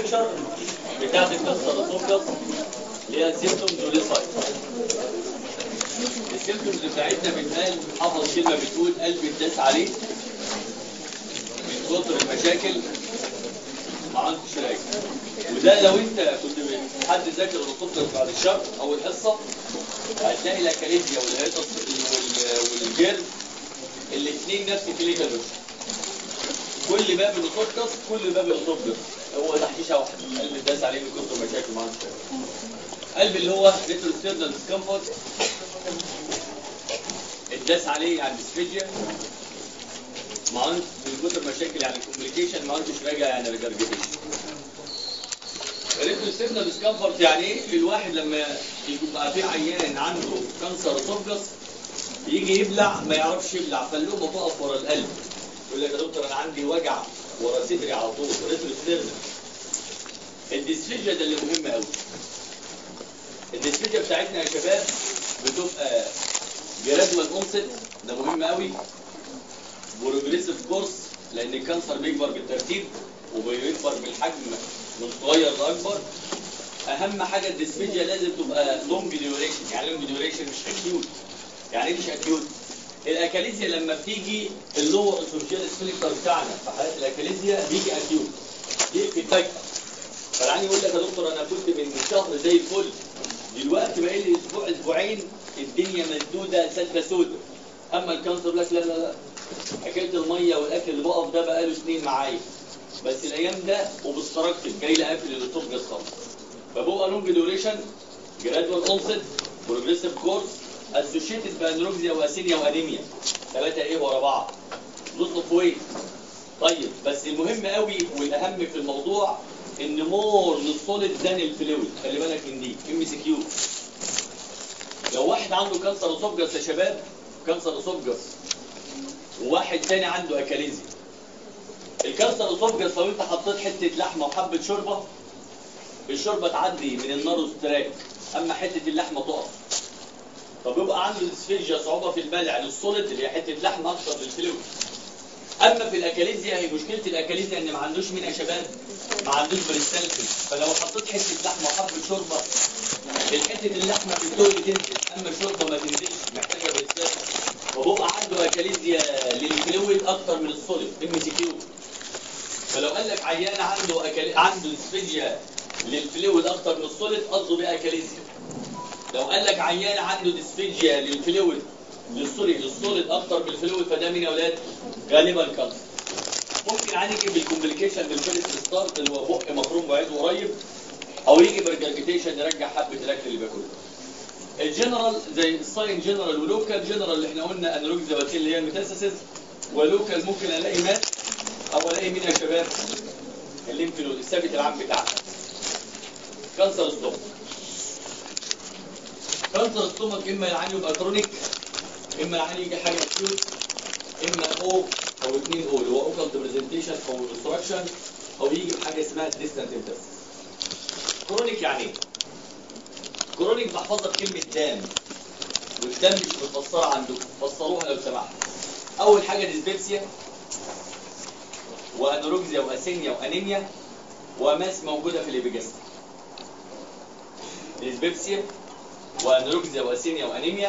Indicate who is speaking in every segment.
Speaker 1: بيكتشر بتاعت الكسر الفوكس اللي هي السيمتومز والسايد السيمتومز بتاعتنا بتقال حفظ كلمه بتقول قلبي اتداس عليه من كتر المشاكل ما عندكش راجع وده لو انت كنت حد ذاكر الفوكس بعد الشهر او الحصه هتلاقي الاكاليزيا والهيتس والجيرم الاثنين نفس كلينيكال بيكتشر كل باب الاوتوبكس كل باب الاوتوبكس هو تحشيشه واحده قلب الداس عليه من كتر مشاكل مع قلب اللي هو ريتروستيرنال ديسكمفورت الداس عليه يعني ديسفيجيا ما عندش من كتر مشاكل يعني كوميونيكيشن ما عندش راجع يعني ريجرجيتيشن الريتروستيرنال ديسكمفورت يعني ايه الواحد لما يبقى في عيان عنده كانسر اوتوبكس يجي يبلع ما يعرفش يبلع فاللومه تقف ورا القلب يقول لك يا دكتور انا عندي وجع ورا صدري على طول ريتروستيرنال الديسفيجيا ده اللي مهم قوي الديسفيجيا بتاعتنا يا شباب بتبقى جرادوال اونست ده مهم قوي بروجريسيف كورس لان الكانسر بيكبر بالترتيب وبيكبر بالحجم من صغير لاكبر اهم حاجه الديسفيجيا لازم تبقى لونج ديوريشن يعني لونج ديوريشن مش اكيوت يعني ايه مش اكيوت الاكاليزيا لما بتيجي اللور اسوشيال سبليكتر بتاعنا في حالات الاكاليزيا بيجي اكيوت دي في الفجأة فالعيان يقول لك يا دكتور انا كنت من شهر زي الفل دلوقتي بقى لي اسبوع اسبوعين الدنيا مسدوده سلفه سودة اما الكانسر لك لا لا لا حكايه الميه والاكل اللي بقف ده بقى له سنين معايا بس الايام ده وبستركتب جاي لي قافل الاسوفجس خالص فبقى لونج ديوريشن جرادوال اونست بروجريسيف كورس اسوشيتد بانروكسيا واسينيا وانيميا ثلاثه ايه ورا بعض لوس اوف ويت طيب بس المهم قوي والاهم في الموضوع ان مور للسوليد ذان الفلويد خلي بالك من دي ام سي كيو لو واحد عنده كانسر اسوفجس يا شباب كانسر اسوفجس وواحد تاني عنده اكاليزيا الكانسر اسوفجس لو انت حطيت حته لحمه وحبه شوربه الشوربه تعدي من النار تراك اما حته اللحمه تقف فبيبقى عنده ديسفيجيا صعوبه في البلع للسوليد اللي هي حته لحمه اكتر من الفلويد اما في الاكاليزيا هي مشكله الاكاليزيا ان ما عندوش مين يا شباب ما عندوش بريستالكين فلو حطيت حته لحمه وحبه شوربه الحته اللحمه في الدول تنزل اما الشوربه ما تنزلش محتاجه بريستالكين وبيبقى عنده اكاليزيا للفلويد اكتر من السوليد ام سي كيو فلو قال لك عيان عنده أكالي... عنده ديسفيجيا للفلويد اكتر من السوليد قصده بيه اكاليزيا لو قال لك عيان عنده ديسفيجيا للفلويد للسوليد للسوليد اكتر من الفلويد فده مين يا اولاد؟ غالبا كانسر ممكن عادي يجي بالكومبليكيشن بالفيرست ستارت اللي هو بق مخروم بعيد قريب او يجي برجرجيتيشن يرجع حبه الاكل اللي بياكله الجنرال زي الساين جنرال ولوكال جنرال اللي احنا قلنا انوركسيا باتيل اللي هي الميتاسيس ولوكال ممكن الاقي مات او الاقي مين يا شباب الليمف نود الثابت العام بتاعنا كانسر ستومك كانسر ستومك اما العين يبقى كرونيك اما العين يجي حاجه اكيوت اما او او اثنين او اللي هو اوكالت برزنتيشن او ديستراكشن او يجي بحاجه اسمها ديستانت انترس كرونيك يعني ايه؟ كرونيك بحفظها بكلمه دام والدم مش متفسره عندكم فسروها لو سمحتوا اول حاجه ديسبيبسيا وانوركسيا واسينيا وانيميا وماس موجوده في الابيجاستر ديسبيبسيا وانوركسيا واسينيا وانيميا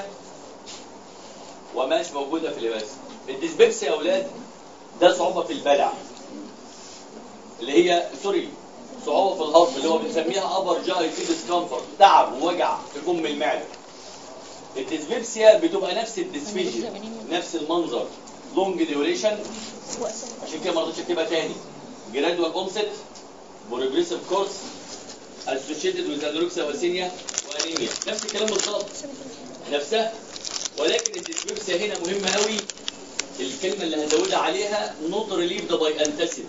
Speaker 1: وماش موجوده في الابيجاستر الديسبيبسيا يا اولاد ده صعوبه في البلع اللي هي سوري صعوبه في الهضم اللي هو بنسميها ابر جاي في ديسكمفورت تعب ووجع في فم المعده الديسبيبسيا بتبقى نفس الديسفيجيا نفس المنظر لونج ديوريشن عشان كده ما رضيتش اكتبها تاني جرادوال اونست بروجريسيف كورس اسوشيتد وذ انوركسيا واسينيا وانيميا نفس الكلام بالظبط نفسها ولكن الديسبيبسيا هنا مهمه قوي الكلمه اللي هزودها عليها نوت ريليف ده باي انتسب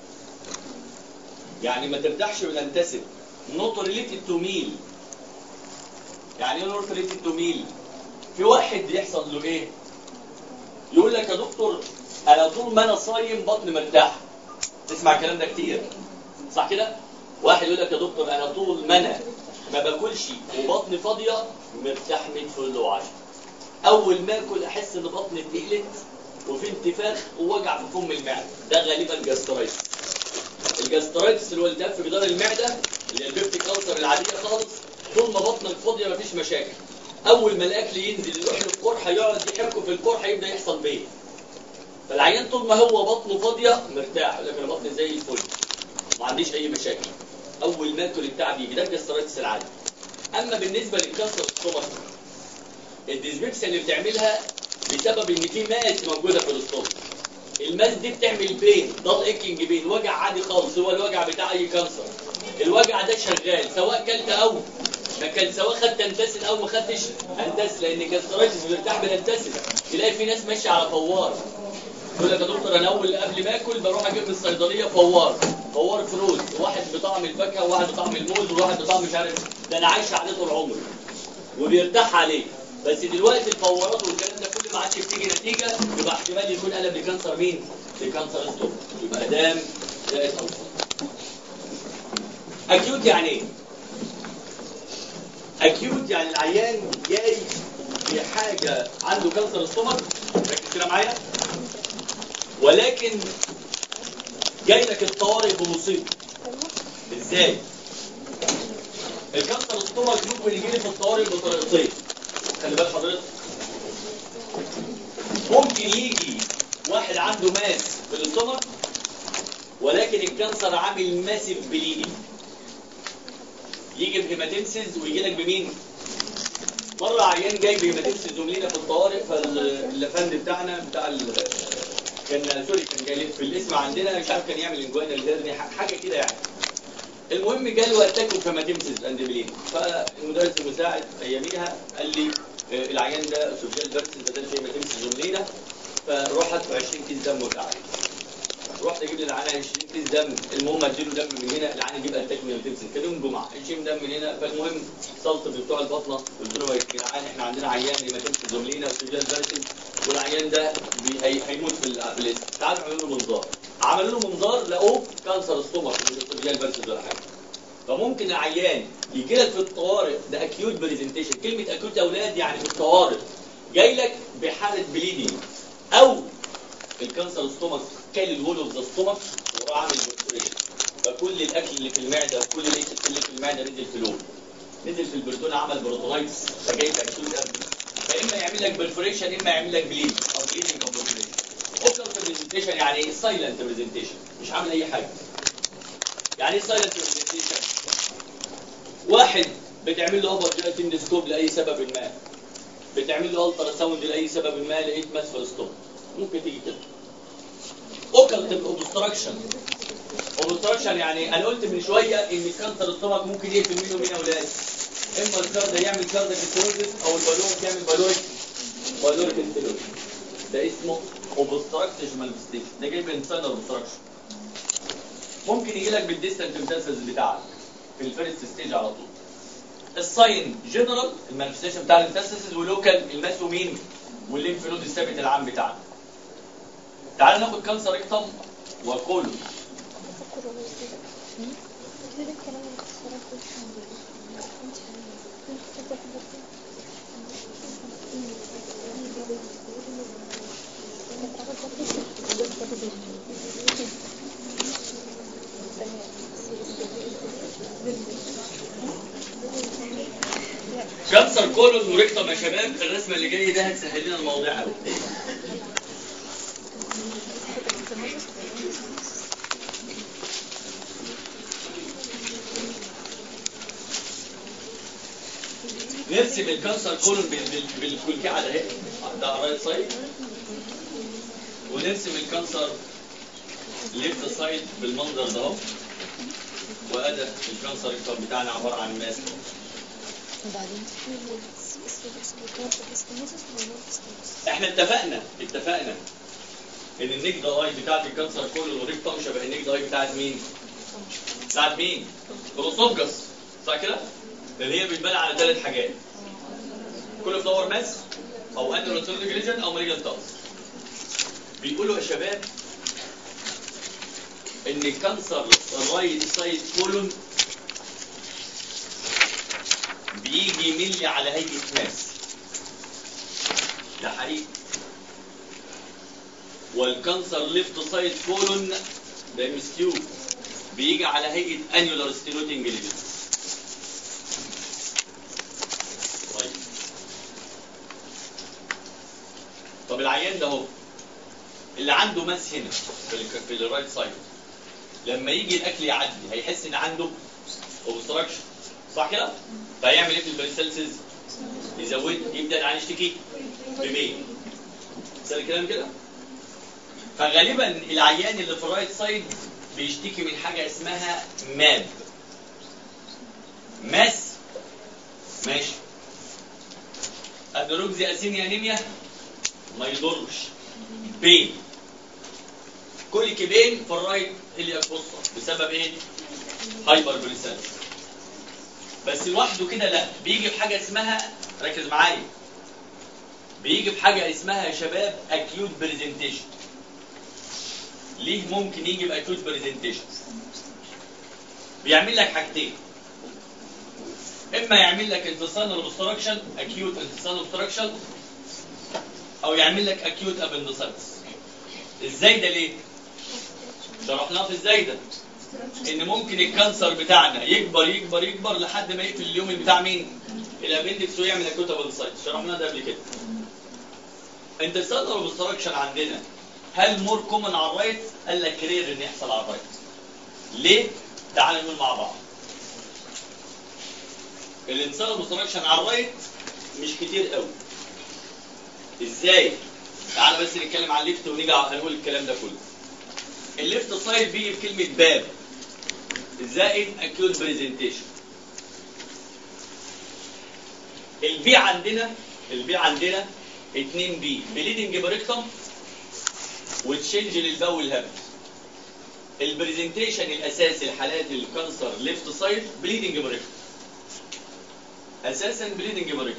Speaker 1: يعني ما ترتاحش من انتسب نوت ريليتد تو ميل يعني ايه نوت ريليتد تو ميل في واحد يحصل له ايه يقول لك يا دكتور انا طول ما انا صايم بطني مرتاح تسمع الكلام ده كتير صح كده واحد يقول لك يا دكتور انا طول ما انا ما باكلش وبطني فاضيه مرتاح 100 فل وعشرة اول ما اكل احس ان بطني اتقلت وفي انتفاخ ووجع في فم المعده ده غالبا جاسترايتس الجاسترايتس اللي هو التهاب في جدار المعده اللي هي البيبتيك ألسر العاديه خالص طول ما بطنك فاضيه مفيش مشاكل اول ما الاكل ينزل يروح للقرحه يقعد يحكه في القرحه يبدا يحصل بيه فالعيان طول ما هو بطنه فاضيه مرتاح يقول لك انا بطني زي الفل ما عنديش اي مشاكل اول ما اكل التعب يجي ده الجاسترايتس العادي اما بالنسبه للكسر السtomach الديسبيبسيا اللي بتعملها بسبب ان في ماس موجوده في الاستومك الماس دي بتعمل بين ضل ايكنج بين وجع عادي خالص هو الوجع بتاع اي كانسر الوجع ده شغال سواء كلت او ما كان سواء خدت انتاسين او ما خدتش انتاسين لان الجاسترايتس بيرتاح بالانتاسين تلاقي في ناس ماشيه على فوار يقول لك يا دكتور انا اول قبل ما اكل بروح اجيب من الصيدليه فوار فوار فروت واحد بطعم الفاكهه وواحد بطعم الموز وواحد بطعم مش عارف ده انا عايش عليه طول عمري وبيرتاح عليه بس دلوقتي الفورات والكلام ده كل ما عادش بتيجي نتيجه يبقى احتمال يكون قلب لكانسر مين؟ لكانسر الستوك يبقى دام زائد ألسر اكيوت يعني ايه؟ اكيوت يعني العيان جاي في حاجه عنده كانسر استومك ركز كده معايا ولكن جاي لك الطوارئ بمصيبه ازاي؟ الكانسر استومك ممكن يجي لي في الطوارئ بطريقتين خلي بال حضرتك ممكن يجي واحد عنده ماس في الاستومك ولكن الكانسر عامل ماسف بليدنج يجي بهيماتيمسيس ويجي لك بمين؟ مرة عيان جاي بهيماتيمسيس وملينا في الطوارئ فاللفند بتاعنا بتاع ال كان سوري كان جاي في الاسم عندنا مش عارف كان يعمل انجوانا الهرني حاجه كده يعني المهم جاله اتاك في هيماتيمسيس اند بليدنج فالمدرس المساعد اياميها قال لي آه، العيان ده سوشيال فيرسز بدل في هيماتيمسيس وملينا فروح هات 20 كيس دم وتعالى رحت اجيب للعيان 20 كيس دم المهم اديله دم من هنا العيان يجيب اتاك من التمسك كان يوم جمعه 20 دم من هنا فالمهم اتصلت بتوع البطنه قلت له يا جدعان احنا عندنا عيان هيماتيمسيس وملينا وسجل فيرسز والعيان ده بي- هي- هيموت في ال- في الاسم تعالوا نعمل له منظار عملوا له منظار لقوه كانسر استومك مش سجل فيرسز ولا حاجه فممكن العيان يجي لك في الطوارئ ده اكيوت برزنتيشن كلمه اكيوت يا اولاد يعني في الطوارئ جاي لك بحاله بليدنج او الكانسر ستومك كل الهول اوف ذا ستومك وراح عامل برفوريشن فكل الاكل اللي في المعده كل الاكل اللي في المعده نزل في لون نزل في البرتون عمل بروتونايتس فجاي لك اكيوت قبل فاما يعمل لك برفوريشن اما يعمل لك بليد او بليدنج او برفوريشن اوكلت برزنتيشن يعني ايه سايلنت برزنتيشن مش عامل اي حاجه يعني ايه سايلنت برزنتيشن واحد بتعمل له اوفر جيلاتين سكوب لاي سبب ما بتعمل له الترا ساوند لاي سبب ما لقيت ماس في الستوم ممكن تيجي كده اوكلت اوبستراكشن اوبستراكشن يعني انا قلت من شويه ان الكانسر الستومك ممكن يقتل مين ومين اولاد اما الكارد يعمل كاردياك ستيروزس او البالوريك يعمل بالوريك بالوريك ستيروزس ده اسمه اوبستراكتيف مانفستيشن ده جاي من ساينر اوبستراكشن ممكن يجي لك بالديستنت ميتاسيس بتاعك في الفيرست ستيج على طول الساين جنرال المانفستيشن بتاع الانتستسز ولوكال الماس ومين والليمف نود الثابت العام بتاعنا تعال ناخد كانسر ريكتم وكله كانسر كولون وريكتم يا شباب الرسمه اللي جايه ده هتسهل لنا المواضيع قوي نرسم الكانسر كولون بال- بال- بالكلكعه ده اهي ده رايت سايد ونرسم الكانسر ليفت سايد بالمنظر ده اهو وادى الكانسر ريكتم بتاعنا عباره عن ماسك
Speaker 2: وبعدين
Speaker 1: احنا اتفقنا اتفقنا ان النيك اي بتاعت الكانسر كله والريكتوم شبه النيك اي بتاعت مين؟ بتاعت مين؟ كولوسوفجس صح كده؟ لان هي بتبان على ثلاث حاجات كل فلاور ماس او انيروتيرنج ريجن او مالجن تاس بيقولوا يا شباب ان الكانسر الرايت سايد كولون بيجي ملي على هيئه ماس ده حقيقي والكانسر ليفت سايد كولون ده ام اس كيو بيجي على هيئه انيولار ستينوتنج ليجن طيب طب العيان ده اهو اللي عنده ماس هنا في ال في الرايت سايد لما يجي الاكل يعدي هيحس ان عنده اوبستراكشن صح كده؟ فهيعمل ايه في البريسلسز؟ يزود يبدا العيان يشتكي ببين سهل الكلام كده؟ فغالبا العيان اللي في الرايت سايد بيشتكي من حاجه اسمها ماب ماس ماشي ادروكزي اسينيا انيميا ما يضرش بين كوليك بين في الرايت الياك فوسطى بسبب ايه؟ هايبر بريسالس بس لوحده كده لا بيجي بحاجه اسمها ركز معايا بيجي بحاجه اسمها يا شباب اكيوت برزنتيشن ليه ممكن يجي باكيوت برزنتيشن بيعمل لك حاجتين اما يعمل لك انتصال اوبستراكشن اكيوت انتصال اوبستراكشن او يعمل لك اكيوت ابندسايتس ازاي ده ليه شرحناه في ازاي ده ان ممكن الكانسر بتاعنا يكبر يكبر يكبر لحد ما يقفل اليوم بتاع مين الابندكس ويعمل اكيوت ابندسايتس شرحناه ده قبل كده انتصال اوبستراكشن عندنا هل مور كومن على الرايت قال لك رير ان يحصل على الرايت ليه تعال نقول مع بعض الانسان المستراكشن على الرايت مش كتير قوي ازاي تعال بس نتكلم عن الليفت ونيجي هنقول الكلام ده كله الليفت سايد بيجي بكلمه باب زائد اكيوت بريزنتيشن البي عندنا البي عندنا 2 بي بليدنج بريكتم وتشنج للبول هابت البرزنتيشن الاساسي لحالات الكانسر ليفت سايد بليدنج بريكتم اساسا بليدنج بريكتم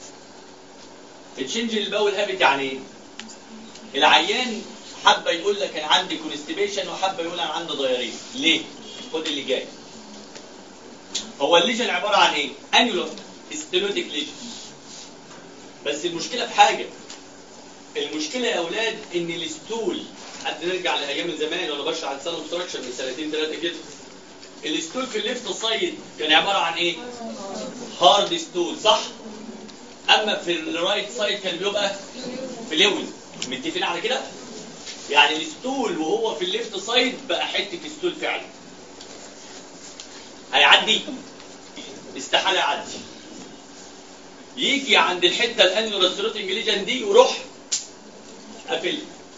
Speaker 1: تشنج للبول هابت يعني ايه العيان حابه يقول لك انا عندي كونستيبيشن وحابه يقول انا عندي ضيارين ليه خد اللي جاي هو الليجن عباره عن ايه انيولار ستينوتيك ليجن بس المشكله في حاجه المشكله يا اولاد ان الستول حد نرجع لايام زمان وانا بشرح عن سنه ستراكشر من سنتين ثلاثه كده الستول في الليفت سايد كان عباره عن ايه هارد ستول صح اما في الرايت سايد كان بيبقى فلويد متفقين على كده يعني الستول وهو في الليفت سايد بقى حته ستول فعلا هيعدي استحاله يعدي يجي عند الحته الانيولار ستروتنج ليجن دي ويروح قافل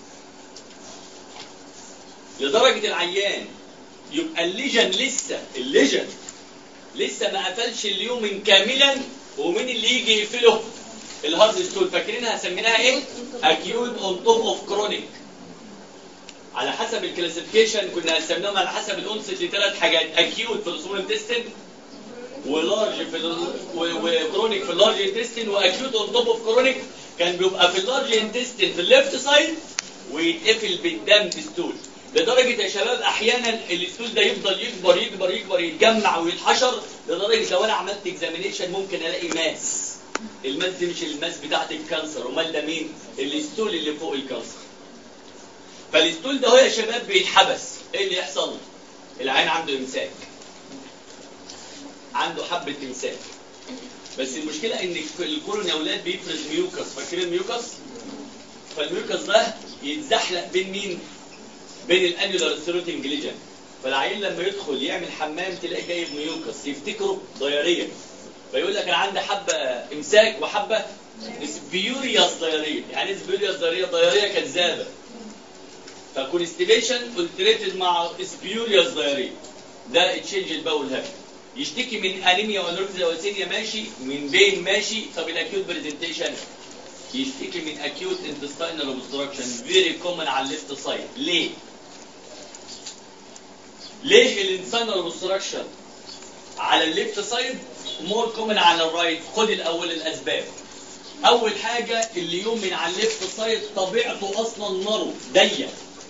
Speaker 1: لدرجه العيان يبقى الليجن لسه الليجن لسه ما قفلش اليوم كاملا ومين اللي يجي يقفله الهارد ستول فاكرينها سميناها ايه اكيوت اون توب اوف كرونيك على حسب الكلاسيفيكيشن كنا قسمناهم على حسب الانست لثلاث حاجات اكيوت في الاسبوع انتستين ولارج في ال... وكرونيك في اللارج انتستين واكيوت اون توب اوف كرونيك كان بيبقى في اللارج انتستين في الليفت سايد ويتقفل بالدم ستول لدرجة يا شباب أحيانا الستول ده يفضل يكبر يكبر يكبر يتجمع ويتحشر لدرجة لو أنا عملت اكزامينيشن ممكن ألاقي ماس الماس دي مش الماس بتاعت الكانسر أمال ده مين؟ الستول اللي فوق الكانسر فالستول ده هو يا شباب بيتحبس إيه اللي يحصل؟ العين عنده إمساك عنده حبة إمساك بس المشكلة إن الكولون يا أولاد بيفرز ميوكس فاكرين الميوكس؟ فالميوكس ده يتزحلق بين مين؟ بين الانيولار ستيروتنج ليجن فالعيل لما يدخل يعمل حمام تلاقي جايب ميوكس يفتكره ضياريه فيقول لك انا عندي حبه امساك وحبه سبيوريوس ضياريه يعني ايه سبيوريوس ضياريه ضياريه كذابه فكونستيبيشن التريتد مع سبيوريوس ضياريه ده تشينج البول هابت يشتكي من انيميا وانوركسيا وسينيا ماشي من بين ماشي طب الاكيوت برزنتيشن يشتكي من اكيوت انتستينال اوبستراكشن فيري كومن على الليفت سايد ليه؟ ليه الانسان اوبستراكشن على الليفت سايد مور كومن على الرايت خد الاول الاسباب اول حاجه اللي يوم من على الليفت سايد طبيعته اصلا نارو ضيق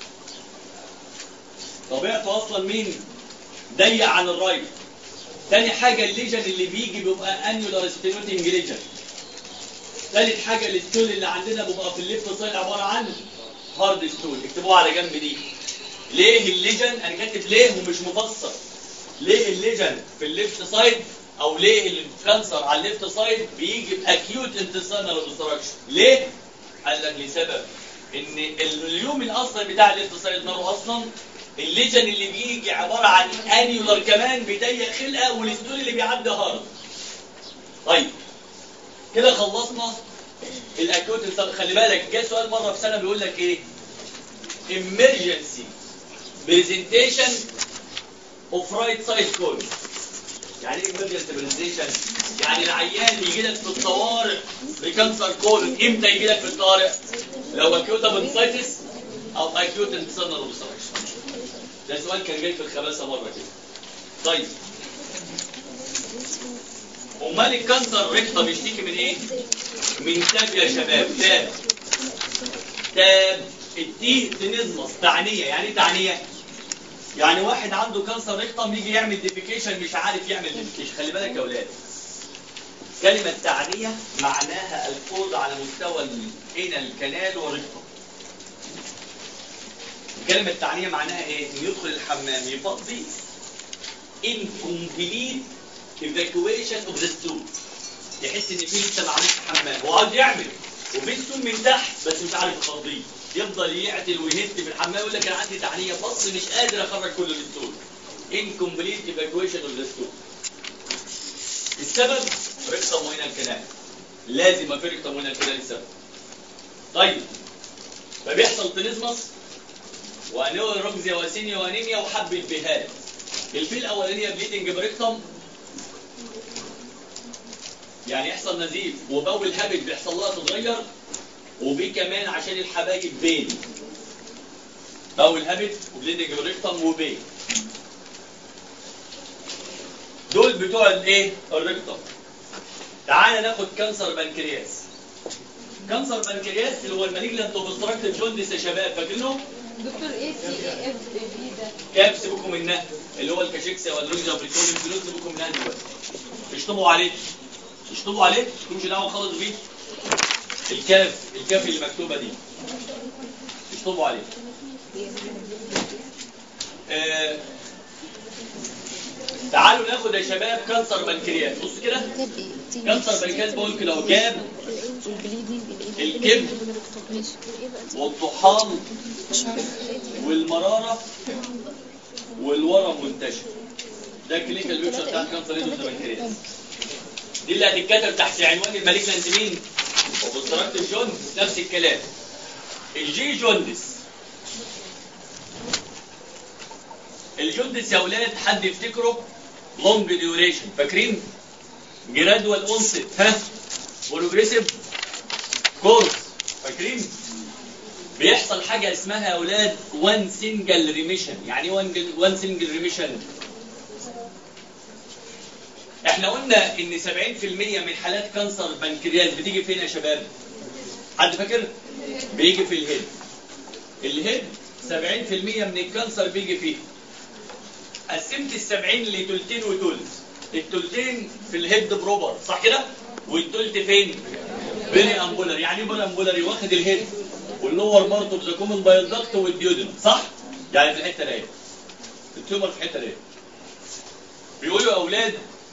Speaker 1: طبيعته اصلا مين ضيق عن الرايت تاني حاجه الليجن اللي بيجي بيبقى انيولار ستينوتنج ليجن ثالث حاجه الستول اللي عندنا بيبقى في الليفت سايد عباره عن هارد ستول اكتبوها على جنب دي ليه الليجن انا كاتب ليه ومش مفسر ليه الليجن في الليفت سايد او ليه الكانسر على الليفت سايد بيجي باكيوت انتستينال اوبستراكشن ليه قال لك لسبب ان اليوم الاصلا بتاع الليفت سايد ماله اصلا الليجن اللي بيجي عباره عن انيولار كمان بيضيق خلقه والستول اللي بيعدي هارد طيب كده خلصنا الاكيوت انت- خلي بالك جه سؤال مره في سنه بيقول لك ايه emergency presentation of right side colon يعني ايه emergency presentation يعني العيان يجي لك في الطوارئ بكانسر كولون امتى يجي لك في الطوارئ لو اكيوت ابنسايتس او اكيوت انتصال اوبستراكشن ده سؤال كان جاي في الخباثه مره كده طيب امال الكانسر ريكتا بيشتكي من ايه من تاب يا شباب تاب تاب التي تنزمص تعنيه يعني ايه تعنيه يعني واحد عنده كانسر ريكتم يجي يعمل ديفيكيشن مش عارف يعمل ديفيكيشن خلي بالك يا اولاد كلمة تعنية معناها الفوز على مستوى الانال الكنال والريكتم كلمة تعنية معناها ايه؟ انه يدخل الحمام يفضي incomplete evacuation of the stool يحس ان في لسه معمول في حمام هو عاوز يعمل وفي ستول من تحت بس مش عارف يفضيه يفضل يعتل ويهت في الحمام يقول لك انا عندي تعنيه بص مش قادر اخرج كل الستول incomplete evacuation of the stool السبب ريكتم وهنا الكلام لازم افرق ريكتم وهنا الكلام السبب طيب فبيحصل تنزمس وانوي رمزي واسينيا وانيميا وحبة بهات الفي الاولانيه بليدنج بريكتم يعني يحصل نزيف وبول هابت بيحصل لها تتغير وبي كمان عشان الحبايب بين بول هابت وبليدنج بريكتم وبين دول بتوع الايه الريكتم تعال ناخد كانسر بنكرياس كانسر بنكرياس اللي هو المالجنت اوبستراكتيف جوندس يا شباب فاكرينه
Speaker 2: دكتور ايه سي اي اف بي ده
Speaker 1: كاب سيبكم منها اللي هو الكاشيكسيا والروجيا والبريتونيوم فلوس سيبكم منها دلوقتي اشطبوا عليه اشطبوا عليه مش دعوه خالص بيه الكاف الكاف اللي مكتوبه دي اشطبوا عليه آه. تعالوا ناخد يا شباب كانسر بنكرياس بص كده
Speaker 2: كاب ايه تي
Speaker 1: كانسر بنكرياس بقول كده اهو جاب
Speaker 2: والبليدنج
Speaker 1: الكبد
Speaker 2: ماشي
Speaker 1: والطحال
Speaker 2: مش عارف
Speaker 1: والمراره والورم منتشر ده الكلينيكال بيكتشر بتاع كانسر ريدوس بنكرياس دي اللي هتتكتب تحت عنوان المالجنت مين؟ اوبستراكتيف جوندس نفس الكلام الجي جوندس الجوندس يا اولاد حد يفتكره لونج ديوريشن فاكرين؟ جرادوال اونست ها؟ بروجريسيف كورس فاكرين؟ بيحصل حاجه اسمها يا اولاد وان سنجل ريميشن يعني ايه وان سنجل ريميشن؟ احنا قلنا ان 70% من حالات كانسر البنكرياس بتيجي فين يا شباب؟ حد فاكر؟ بيجي في الهيد. الهيد 70% من الكانسر بيجي فيه. قسمت ال 70 لتلتين وتلت. التلتين في الهيد بروبر صح كده؟ والتلت فين؟ بيري امبولاري يعني ايه بيري امبولاري واخد الهيد واللور بارت اوف ذا كومن بايلدكت والديودنم صح؟ يعني في الحته دي التيومر في الحته دي بيقولوا يا اولاد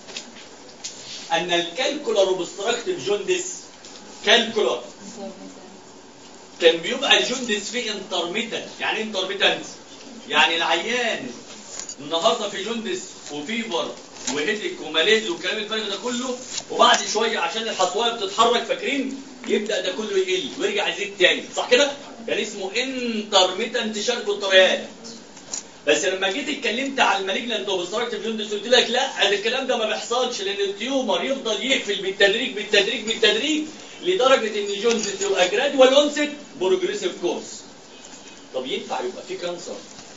Speaker 1: ان الكالكولار اوبستراكتيف جوندس كالكولار كان بيبقى الجوندس فيه انترميتنت يعني ايه انترميتنت يعني العيان النهارده في جوندس وفيفر وهيدك وماليز والكلام الفارغ ده كله وبعد شويه عشان الحصوايه بتتحرك فاكرين يبدا ده كله يقل ويرجع يزيد تاني صح كده؟ كان اسمه انترميتنت شرب الطريات بس لما جيت اتكلمت على المالجنت اوبستراكتيف جوندس قلت لك لا ده الكلام ده ما بيحصلش لان التيومر يفضل يقفل بالتدريج بالتدريج بالتدريج لدرجه ان جوندس يبقى جرادوال اونست بروجريسيف كورس طب ينفع يبقى في كانسر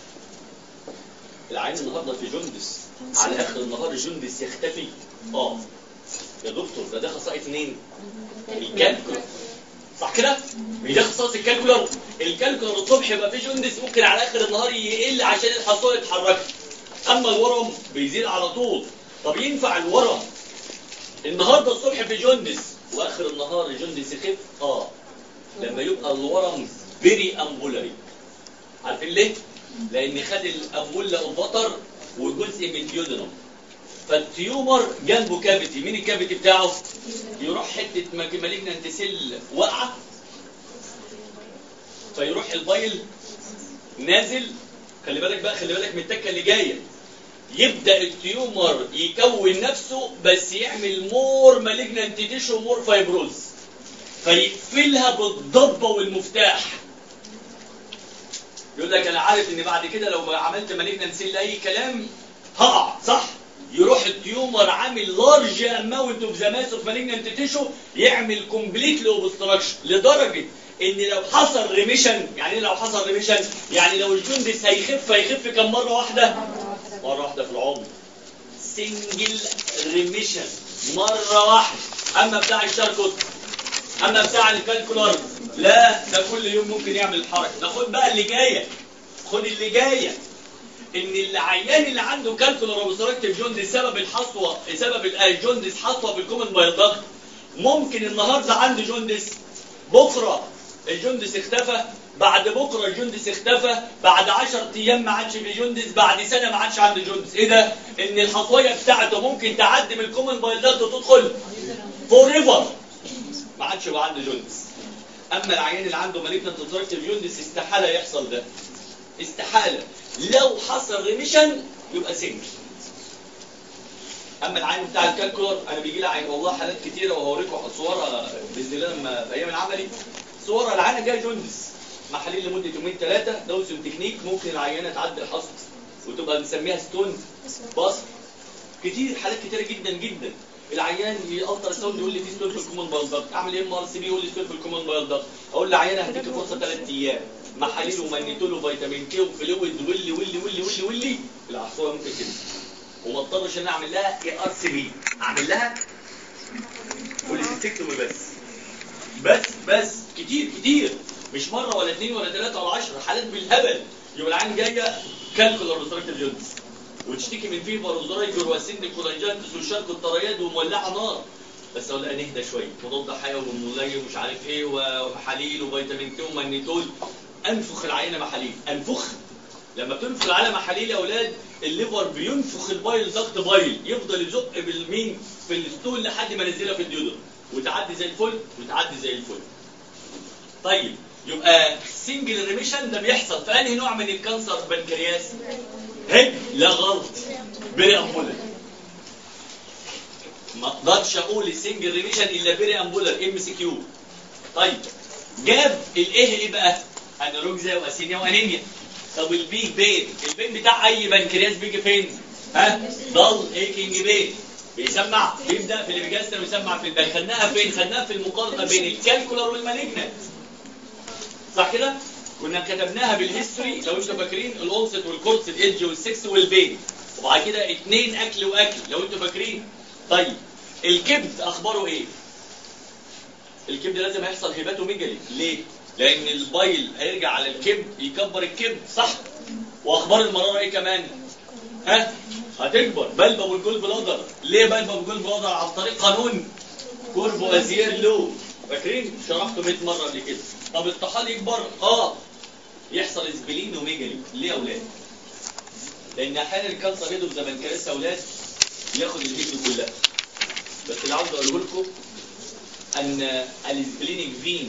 Speaker 1: العين النهارده في جوندس على اخر النهار الجوندس يختفي اه يا دكتور ده ده خصائص مين؟ الكالكولر صح كده؟ مش ده خصائص الكالكولر الكالكولر الصبح يبقى فيه جوندس ممكن على اخر النهار يقل عشان الحصوه يتحركت اما الورم بيزيد على طول طب ينفع الورم النهارده الصبح في جوندس واخر النهار الجوندس يخف اه لما يبقى الورم فيري امبولاري عارفين ليه؟ لان خد الاموله اوبوتر وجزء من اليودنم فالتيومر جنبه كافيتي مين الكافيتي بتاعه يروح حته مالجنانت سيل واقعه فيروح البايل نازل خلي بالك بقى خلي بالك من التكه اللي جايه يبدا التيومر يكون نفسه بس يعمل مور مالجنانت تيشو مور فايبروز فيقفلها بالضبه والمفتاح يقول لك انا عارف ان بعد كده لو عملت مالجنانت سيل اي كلام هقع صح يروح التيومر عامل لارج اماونت اوف ذا ماس اوف مالجنانت تيشو يعمل كومبليت اوبستراكشن لدرجه ان لو حصل ريميشن يعني ايه لو حصل ريميشن يعني لو الجندس هيخف هيخف كم مره واحده مره واحده في العمر سنجل ريميشن مره واحده اما بتاع الشاركوت اما بتاع الكالكولار لا ده كل يوم ممكن يعمل الحركه ده خد بقى اللي جايه خد اللي جايه ان العيان اللي عنده كالكولار اوبستراكتيف جوندس سبب الحصوه سبب الجوندس حصوه في الكومن بايضغط ممكن النهارده عنده جوندس بكره الجندس اختفى بعد بكره الجندس اختفى بعد 10 ايام ما عادش في جندس بعد سنه ما عادش عنده جندس ايه ده ان الحصويه بتاعته ممكن تعدي من الكومن بايضات وتدخل فور ايفر ما عادش يبقى عنده جندس اما العيان اللي عنده مالجنت اوبستراكتيف جندس استحاله يحصل ده استحاله لو حصل ريميشن يبقى سنجل اما العين بتاع الكالكولر انا بيجي لي عين والله حالات كتيره وهوريكم صورها باذن الله لما في ايام العملي صور العينه جايه جوندس محاليل لمده يومين ثلاثه دوسن تكنيك ممكن العينه تعدي الحصد وتبقى بنسميها ستون بصر كتير حالات كتيره جدا جدا العيان يالتر ساوند يقول لي في ستون في الكومن بايل اعمل ايه ام ار سي بي يقول لي ستون في الكومن بايل اقول لعيانه هديك فرصه ثلاث ايام محاليل ومانيتول وفيتامين كي وفلويد واللي واللي واللي واللي واللي العصويه ممكن كده وما اضطرش ان أنا اعمل لها اي ار سي بي اعمل لها بوليسيستكتومي بس بس بس كتير كتير مش مره ولا اثنين ولا ثلاثه ولا 10 حالات بالهبل يبقى العين جايه كالكولار اوبستراكتيف جوندس وتشتكي من فيفر وزرايجر وسن كولاجانتس والشرق الطرياد ومولعه نار بس اقول لها نهدى شويه مضاد حيوي ومليم ومش عارف ايه ومحاليل وفيتامين كي ومانيتول انفخ العينه محاليل انفخ لما بتنفخ العينه محاليل يا اولاد الليفر بينفخ البايل ضغط بايل يفضل يزق بالمين في الستول لحد ما ينزلها في الديودر وتعدي زي الفل وتعدي زي الفل طيب يبقى سنجل ريميشن ده بيحصل في انهي نوع من الكانسر بنكرياس هيك لا غلط بيري امبولر ما اقدرش اقول السنجل ريميشن الا بيري امبولر ام سي كيو طيب جاب الايه ايه بقى انوركسيا واسينيا وانيميا طب البيج بين البين بتاع اي بنكرياس بيجي فين ها ضل ايكينج بين بيسمع بيبدا في الابيجاستر ويسمع في البال خدناها فين خدناها في المقارنه بين الكالكولر والمالجنت صح كده كنا كتبناها بالهيستوري لو انتوا فاكرين الاونست والكورس الايدج والسكس والبين وبعد كده اتنين اكل واكل لو انتوا فاكرين طيب الكبد اخباره ايه الكبد لازم هيحصل هيباتوميجالي ليه لان البايل هيرجع على الكبد يكبر الكبد صح واخبار المراره ايه كمان ها هتكبر بلبة والجول بلادر ليه بلبة والجول بلادر عن طريق قانون كوربو ازير لو فاكرين شرحته 100 مره قبل كده طب الطحال يكبر اه يحصل اسبلين وميجالي ليه يا اولاد لان احيانا الكانسر يدوب زي بنكرياس يا اولاد ياخد الهيجل كلها بس اللي عاوز اقوله لكم ان الاسبلينيك فين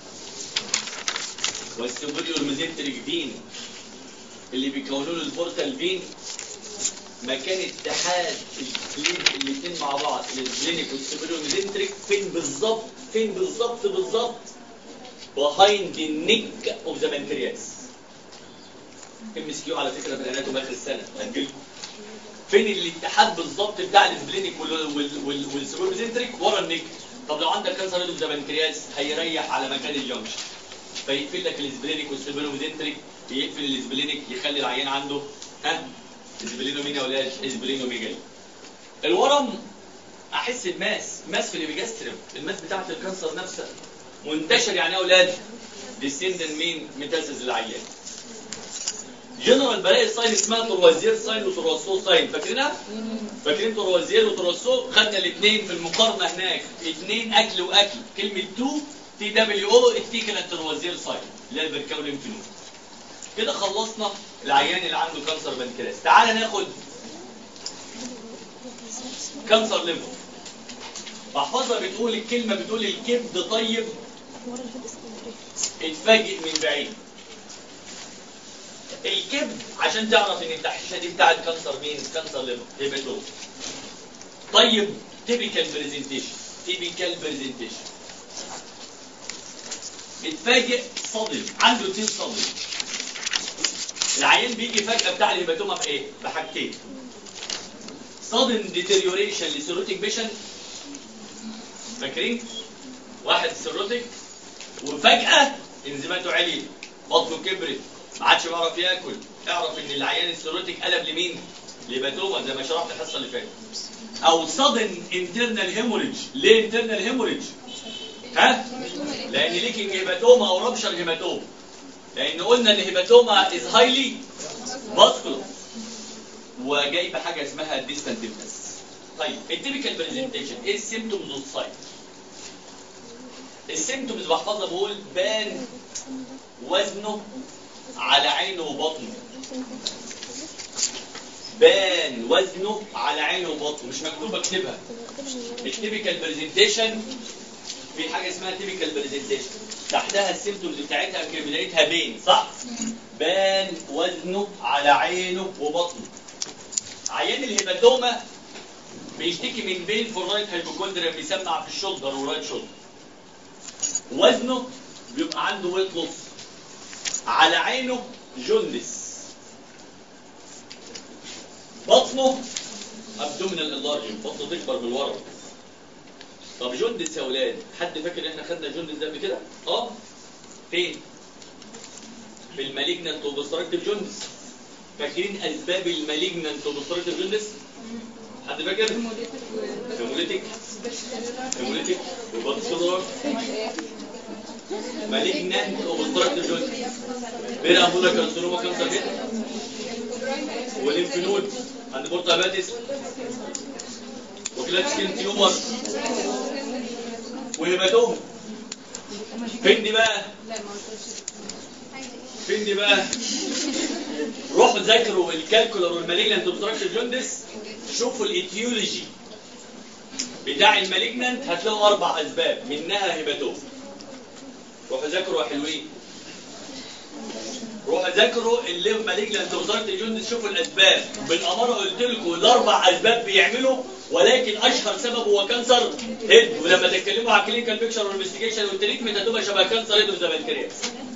Speaker 1: والسوبريور ميزنتريك فين اللي بيكونوا له البورتال فين مكان اتحاد الاثنين مع بعض الاسبلينيك والسوبريور ميزنتريك فين بالظبط فين بالظبط بالظبط behind the neck of the pancreas ام اس كيو على فكره في الاناتوم اخر السنه هنجيلكم فين الاتحاد بالظبط بتاع الاسبلينيك والسوبريور ميزنتريك ورا النك طب لو عندك كانسر ريدو في بنكرياس هيريح على مكان الجنكشن فيقفل لك الاسبلينيك والسوبريور ميزنتريك يقفل الاسبلينيك يخلي العيان عنده ها اسبلينو مين يا اولاد اسبلينو ميجالي الورم احس بماس ماس في الابيجاستريم الماس بتاعت الكانسر نفسها منتشر يعني يا اولاد ديسندن مين ميتاسيس العيان جنرال بلاقي ساين اسمها تروازير ساين وترواسو ساين فاكرينها؟ فاكرين تروازير وترواسو خدنا الاثنين في المقارنه هناك اثنين اكل واكل كلمه تو تي دبليو او التي كانت تروازير ساين اللي هي البركاول انفلونزا كده خلصنا العيان اللي عنده كانسر بنكرياس تعال ناخد كانسر ليفر محفظة بتقول الكلمة بتقول الكبد طيب اتفاجئ من بعيد الكبد عشان تعرف ان التحشيشه دي بتاعت كانسر مين؟ كانسر ليفر هيباتوم طيب تيبيكال برزنتيشن تيبيكال برزنتيشن اتفاجئ صدم عنده اتنين صدم العيان بيجي فجأة بتاع الهيباتوما بإيه؟ بحاجتين صدم ديتيريوريشن لسيروتيك بيشن فاكرين؟ واحد سيروتيك وفجأة انزيماته علي بطنه كبرت ما عادش بيعرف ياكل اعرف ان العيان السيروتيك قلب لمين؟ لهيباتوما زي ما شرحت الحصه اللي فاتت او صدم انترنال هيموريج ليه انترنال هيموريج؟ ها؟ لان ليكنج هيباتوما او ربشر هيباتوما لان قلنا ان هيباتوما از هايلي فاسكولار وجاي بحاجه اسمها ديستانتيفنس طيب التيبيكال برزنتيشن ايه السيمتومز والسايت السيمتومز بحفظها بقول بان وزنه على عينه وبطنه بان وزنه على عينه وبطنه مش مكتوب اكتبها التيبيكال برزنتيشن في حاجه اسمها تيبيكال برزنتيشن تحتها السيمتومز بتاعتها كان بدايتها بين صح بان وزنه على عينه وبطنه عيان الهيباتوما بيشتكي من بين في الرايت هايبوكوندريا بيسمع في الشولدر ورايت شولدر وزنه بيبقى عنده ويت لوس على عينه جوندس بطنه ابدومينال انلارجنج بطنه تكبر بالورم طب جوندس يا ولاد حد فاكر احنا خدنا جوندس ده قبل كده اه فين في المالجنانت اوبستراكتيف جوندس فاكرين اسباب المالجنانت اوبستراكتيف جوندس حد فاكر هيموليتيك هيموليتيك وباتسولار مالجنانت اوبستراكتيف جوندس بير امبولا كارسينوما كانسر هيد وليمف نود عند بورتاباتيس وكلات سكين تيومر وهيباتوم فين دي بقى فين دي بقى روحوا ذاكروا الكالكولر والمالجنانت اوبستراكشن جوندس شوفوا الايتيولوجي بتاع المالجنانت هتلاقوا اربع اسباب منها هيباتوم روحوا ذاكروا يا حلوين روحوا ذاكروا اللي مالجنانت اوبستراكشن جوندس شوفوا الاسباب بالاماره قلت لكم الاربع اسباب بيعملوا ولكن اشهر سبب هو كانسر هيد ولما تتكلموا على كلينيكال بيكشر والانفستيجيشن والتريتمنت هتبقى شبه كانسر هيد وزي البنكرياس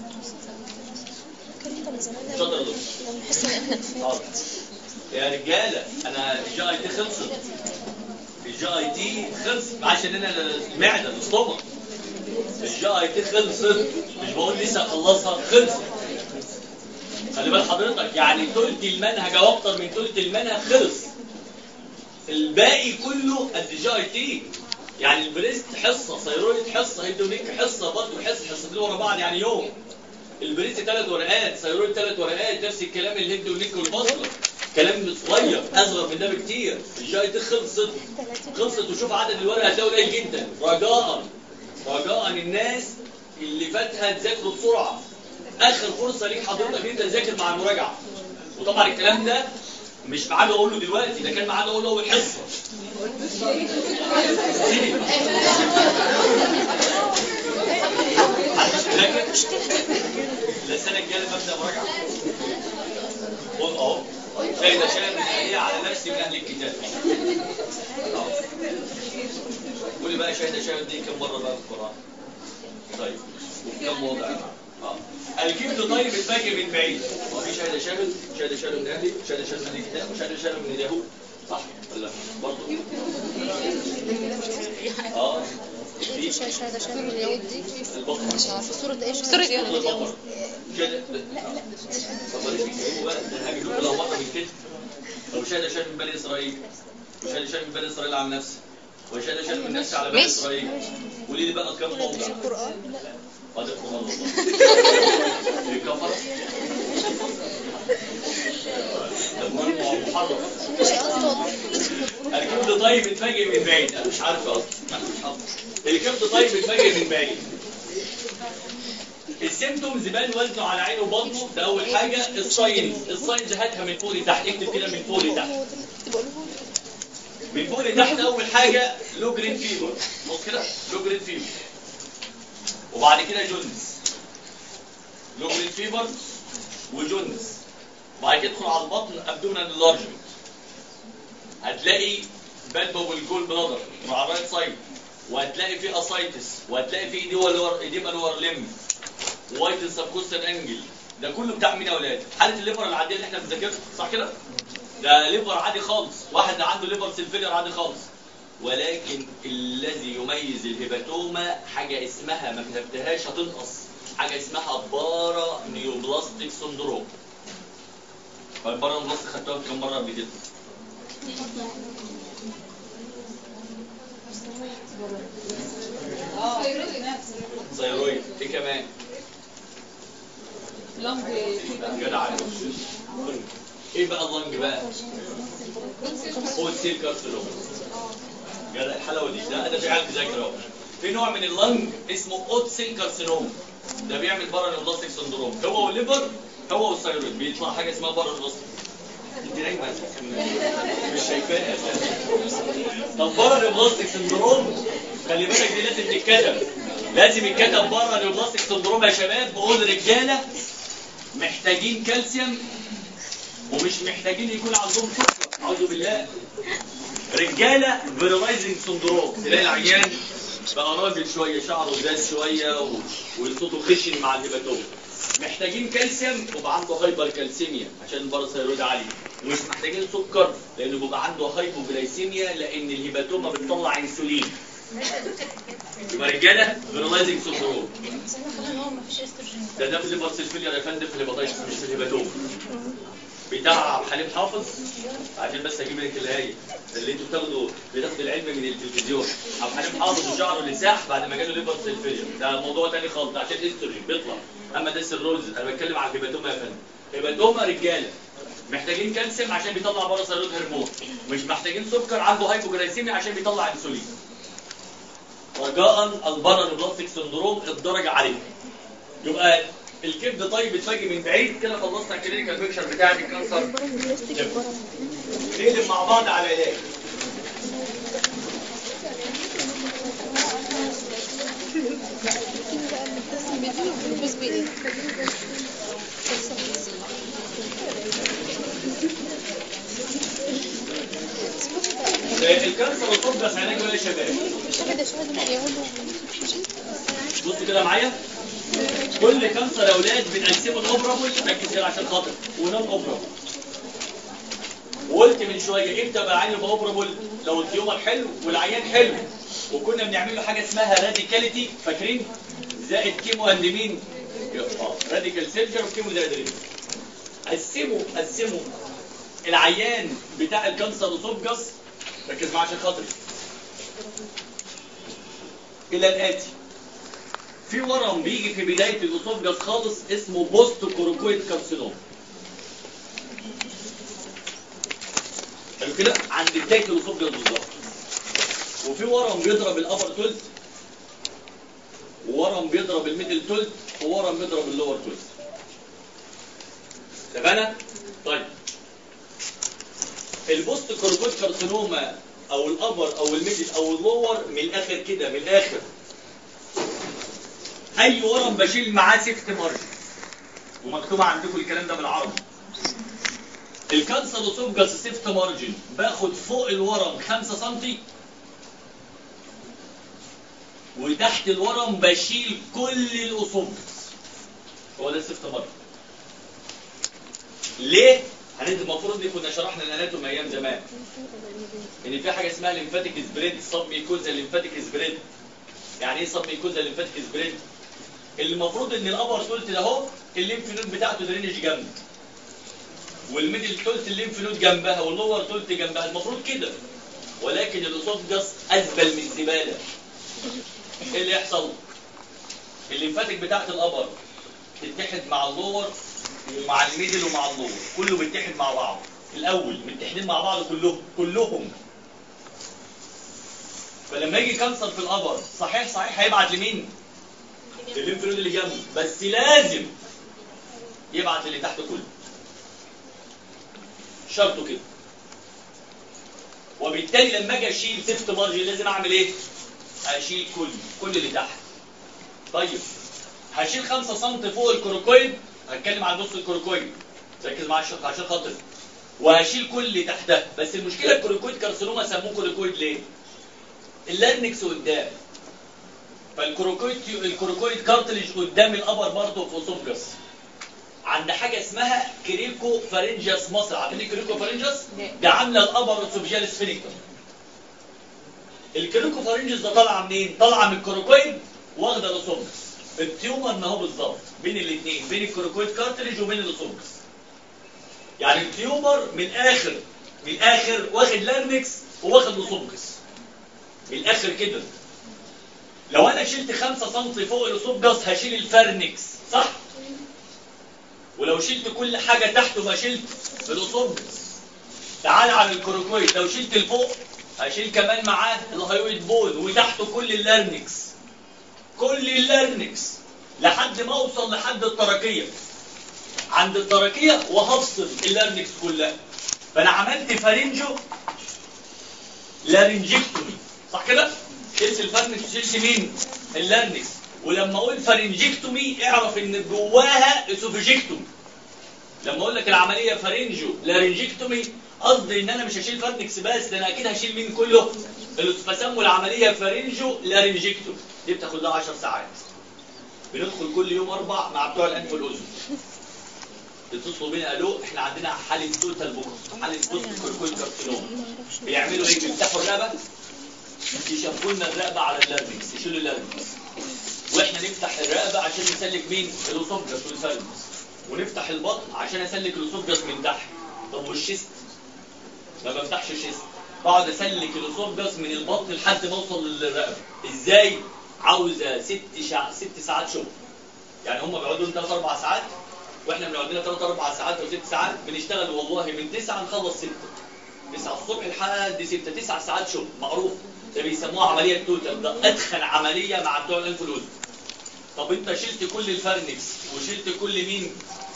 Speaker 1: شاطر دول حاضر. يا رجاله انا الجي اي تي خلصت الجي اي تي خلص عشان انا المعده الاستومك الجي اي تي خلصت مش بقول لسه اخلصها خلصت خلي بال حضرتك يعني تلت المنهج او اكتر من تلت المنهج خلص الباقي كله قد جي اي تي يعني البريست حصه ثيرويد حصه هيدونيك حصه برضه حصه حصتين ورا بعض يعني يوم البريست ثلاث ورقات ثيرويد ثلاث ورقات نفس الكلام الهيد والنيك والبصله كلام صغير اصغر من ده بكتير الجي اي تي خلصت خلصت وشوف عدد الورق هتلاقيه قليل جدا رجاء رجاء الناس اللي فاتها تذاكروا بسرعه اخر فرصه ليك حضرتك ان انت تذاكر مع المراجعه وطبعا الكلام ده مش ميعاد اقول له دلوقتي ده كان ميعاد اقول له اول حصه لكن السنه الجايه لما ابدا مراجعه قول اهو شاهد شاهد هي على نفسي من اهل الكتاب أهو. قولي بقى شاهد شاهد دي كم مره بقى في القران طيب وكم موضع اه الكبد طيب اتفاجئ من بعيد هو في شاهد شاهد شاهد شاهد من اهلي شاهد شاهد من الكتاب شاهد شاهد من اليهود صح ولا برضه اه في
Speaker 2: شهادة شهادة من اليهود دي
Speaker 1: البقره
Speaker 2: مش عارفة سورة ايه
Speaker 3: سورة ايه؟
Speaker 1: البقره كده طب ليه بيتكلموا بقى ده هجيب لكم لو مره من كده لو شاهد شاهد من بني اسرائيل وشاهد شاهد من بني اسرائيل عن نفسه وشاهد شاهد من نفسي على بني
Speaker 3: ماشي.
Speaker 1: اسرائيل قولي لي بقى كم موضع
Speaker 2: القرآن
Speaker 1: هذا القرآن والله الكفرة ده مهم ومحرف
Speaker 2: مش قصده
Speaker 1: الكبد طيب اتفاجئ من بعيد انا مش عارف اصلا انا مش حافظ الكبد طيب اتفاجئ من بعيد السيمتومز بان وزنه على عينه وبطنه ده اول حاجه الساينز الساينز هاتها من فوق لتحت اكتب كده من فوق لتحت من فوق لتحت اول حاجه لو جرين فيبر بص كده لو جرين فيبر وبعد كده جوندس لو جرين فيبر وجوندس وبعد كده تدخل على البطن ابدومينال انلارجمنت هتلاقي بالبو والجول بلادر مع الرايت سايد وهتلاقي فيه اسايتس وهتلاقي فيه ايديما لور ايديما لور ليم وايت سبكوستال انجل ده كله بتاع مين يا اولاد؟ حاله الليفر العاديه اللي احنا بنذاكرها صح كده؟ ده ليفر عادي خالص واحد عنده ليفر سيلفيلر عادي خالص ولكن الذي يميز الهيباتوما حاجه اسمها ما كتبتهاش هتنقص حاجه اسمها بارا نيوبلاستيك سندروم فالبارا نيوبلاستيك خدتوها كم مره قبل كده؟ ثيرويد ايه كمان؟ جدع ايه بقى اللنج بقى؟ هو السيل كارسينوما جدع الحلاوه دي ده ده في عيال بتذاكر اهو في نوع من اللنج اسمه اوت سيل كارسينوما ده بيعمل بارانيوبلاستيك سندروم هو والليفر هو والثيرويد بيطلع حاجه اسمها بارانيوبلاستيك انت نايمه مش شايفاها طب بارانيوبلاستيك سندروم خلي بالك دي لازم تتكتب لازم يتكتب بارانيوبلاستيك سندروم يا شباب بقول رجاله محتاجين كالسيوم ومش محتاجين يكون عندهم سكر اعوذ بالله رجاله فيرلايزنج سندروم تلاقي العيان بقى راجل شويه شعره داس شويه و... وصوته خشن مع الهيباتوم محتاجين كالسيوم وبقى عنده هايبر كالسيميا عشان الباراثايرويد عالي ومش محتاجين سكر لانه بيبقى عنده هايبوجلايسيميا لان الهيباتوما بتطلع انسولين يبقى رجاله فيرلايزنج سندروم ده ده في الليفر سيلفيليا يا فندم في الهيباتايتس مش في الهيباتوما بتاع حليم حافظ عشان بس اجيب لك اللي هي اللي انتوا بتاخدوا بتاخدوا العلم من التلفزيون عبد الحليم حافظ وشعره لساح بعد ما جاله ليفر سيلفيليا ده موضوع تاني خالص ده عشان هيستوري بيطلع اما ده السيرولز انا بتكلم عن الهيباتوما يا فندم هيباتوما رجاله محتاجين كالسيوم عشان بيطلع باراثايرويد هرمون مش محتاجين سكر عنده هايبوجلايسيميا عشان بيطلع انسولين رجاء البارانوبلاستيك سندروم الدرجه عليه يبقى الكبد طيب اتفاجئ من بعيد كده خلصنا الكلينيكال بيكشر بتاع الكانسر نقلب مع بعض على علاج الكانسر الطب علاج ولا يا شباب بصوا كده معايا كل كانسر يا اولاد بنقسمه الاوبرابل ركز كده عشان خاطر ونون اوبرابل وقلت من شويه امتى بقى عين يبقى اوبرابل لو التيومر حلو والعيان حلو وكنا بنعمل له حاجه اسمها راديكاليتي فاكرين زائد كيمو اند مين اه راديكال سيرجر وكيمو زائد ريم قسموا قسموا العيان بتاع الكانسر اسوفجاس ركز معايا عشان خاطري الى الاتي في ورم بيجي في بدايه الاسوفجاس خالص اسمه بوست كوروكويد كارسينوم حلو كده عند بدايه الاسوفجاس بالظبط وفي ورم بيضرب الابر تولت وورم بيضرب الميدل تولت وورم بيضرب اللور تولت اتفقنا؟ طيب البوست كوروكويد كارسينوما او الابر او الميدل او اللور من الاخر كده من الاخر اي ورم بشيل معاه سيفت مارجن ومكتوب عندكم الكلام ده بالعربي الكانسر اسوفجاس سيفت مارجن باخد فوق الورم 5 سم وتحت الورم بشيل كل الاسوفجاس هو ده السيفت مارجن ليه؟ هندي المفروض دي كنا شرحنا الاناتوم ايام زمان ان في حاجه اسمها ليمفاتيك سبريد سب ميكوزا ليمفاتيك سبريد يعني ايه سب ميكوزا ليمفاتيك سبريد اللي المفروض ان الابر تولت ده اهو الليمف نود بتاعته درينج جنب والميدل تولت الليمف نود جنبها واللور تولت جنبها المفروض كده ولكن الاسوفجاس ازبل من الزباله ايه اللي يحصل الليمفاتيك بتاعت الابر تتحد مع اللور ومع الميدل ومع اللور كله بيتحد مع بعض الاول متحدين مع بعض كلهم كلهم فلما يجي كانسر في الابر صحيح صحيح هيبعت لمين الليمف نود اللي جنبه بس لازم يبعت اللي تحت كله شرطه كده وبالتالي لما اجي اشيل سيفت مارجن لازم اعمل ايه؟ اشيل كل كل اللي تحت طيب هشيل 5 سم فوق الكروكويد هتكلم عن نص الكروكويد ركز معايا عشان عشان خاطر وهشيل كل اللي تحتها بس المشكله الكروكويد كارسينوما سموه كروكويد ليه؟ اللارنكس قدام فالكروكويد الكروكويد كارتلج قدام الابر بارت اوف اوسوفجس عند حاجه اسمها كريكو فارنجياس مصر عارفين الكريكو فارنجياس ده عامله الابر اوسوفجيال سفينكتر الكريكو فارنجياس ده طالعه منين طالعه من الكروكويد واخده الاوسوفجس التيومر ما هو بالظبط بين الاثنين بين الكروكويد كارتلج وبين الاوسوفجس يعني التيومر من الاخر من الاخر واخد لارنكس وواخد الاوسوفجس من الاخر كده لو انا شلت 5 سم فوق الاسوفجاس هشيل الفرنكس صح ولو شلت كل حاجه تحته ما شلت الاسوفجاس تعال على الكروكويد لو شلت الفوق هشيل كمان معاه الهايويد بون وتحته كل اللارنكس كل اللارنكس لحد ما اوصل لحد التركيه عند التركيه وهفصل اللارنكس كلها فانا عملت فارنجو لارنجكتومي صح كده شلت الفرنكس وشلت مين اللارنكس ولما اقول فارنجكتومي اعرف ان جواها اسوفيجكتومي لما اقول لك العمليه فارنجو لارنجكتومي قصدي ان انا مش هشيل فرنكس بس ده انا اكيد هشيل مين كله فسموا العمليه فارنجو لارنجكتومي دي بتاخد لها 10 ساعات بندخل كل يوم اربع مع بتوع الانف والاذن يتصلوا بينا قالوا احنا عندنا حاله توتال بكره حاله بوست كوركويد كارسينوما بيعملوا ايه بيفتحوا الرقبه يشفوا لنا الرقبه على اللارنكس يشيلوا اللارنكس واحنا نفتح الرقبه عشان نسلك مين الاسوفجس والفرنكس ونفتح البطن عشان اسلك الاسوفجس من تحت طب والشيست ما بفتحش الشيست بقعد اسلك الاسوفجس من البطن لحد ما اوصل للرقبه ازاي عاوزه ست شع... ست ساعات شغل يعني هم بيقعدوا 3 4 ساعات واحنا بنقعد لنا 3 4 ساعات او 6 ساعات بنشتغل والله من 9 نخلص 6 9 الصبح لحد 6 9 ساعات شغل معروف ده بيسموها عمليه توتال ده ادخل عمليه مع بتوع الانف والاذن طب انت شلت كل الفرنكس وشلت كل مين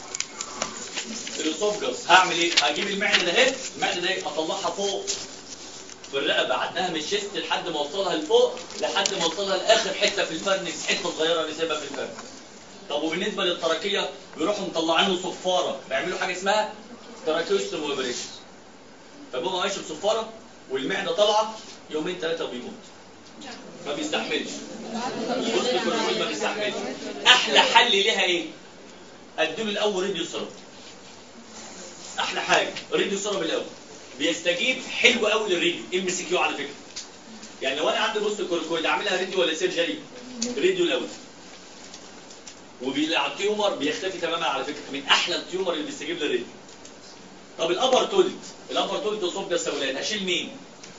Speaker 1: الاسوفجس هعمل ايه هجيب المعده ده اهي المعده ده اطلعها فوق في الرقبه عدها من الشيست لحد ما اوصلها لفوق لحد ما اوصلها لاخر حته في الفرنكس حته صغيره اللي سايبها في الفرنكس طب وبالنسبه للتراكيه بيروحوا مطلعين له صفاره بيعملوا حاجه اسمها تراكيوستوم اوبريشن فبقى ماشي بصفاره والمعده طالعه يومين ثلاثه وبيموت ما بيستحملش بص الكورتيزول ما بيستحملش احلى حل ليها ايه اديله الاول راديو سيرب احلى حاجه راديو سيرب الاول بيستجيب حلو قوي للراديو ام سي كيو على فكره يعني لو انا عندي بص كورتيكويد اعملها راديو ولا سيرجري راديو الاول والتيومر بيختفي تماما على فكره من احلى التيومر اللي بيستجيب للراديو طب الابر تولد الابر تولد اصاب السولان هشيل مين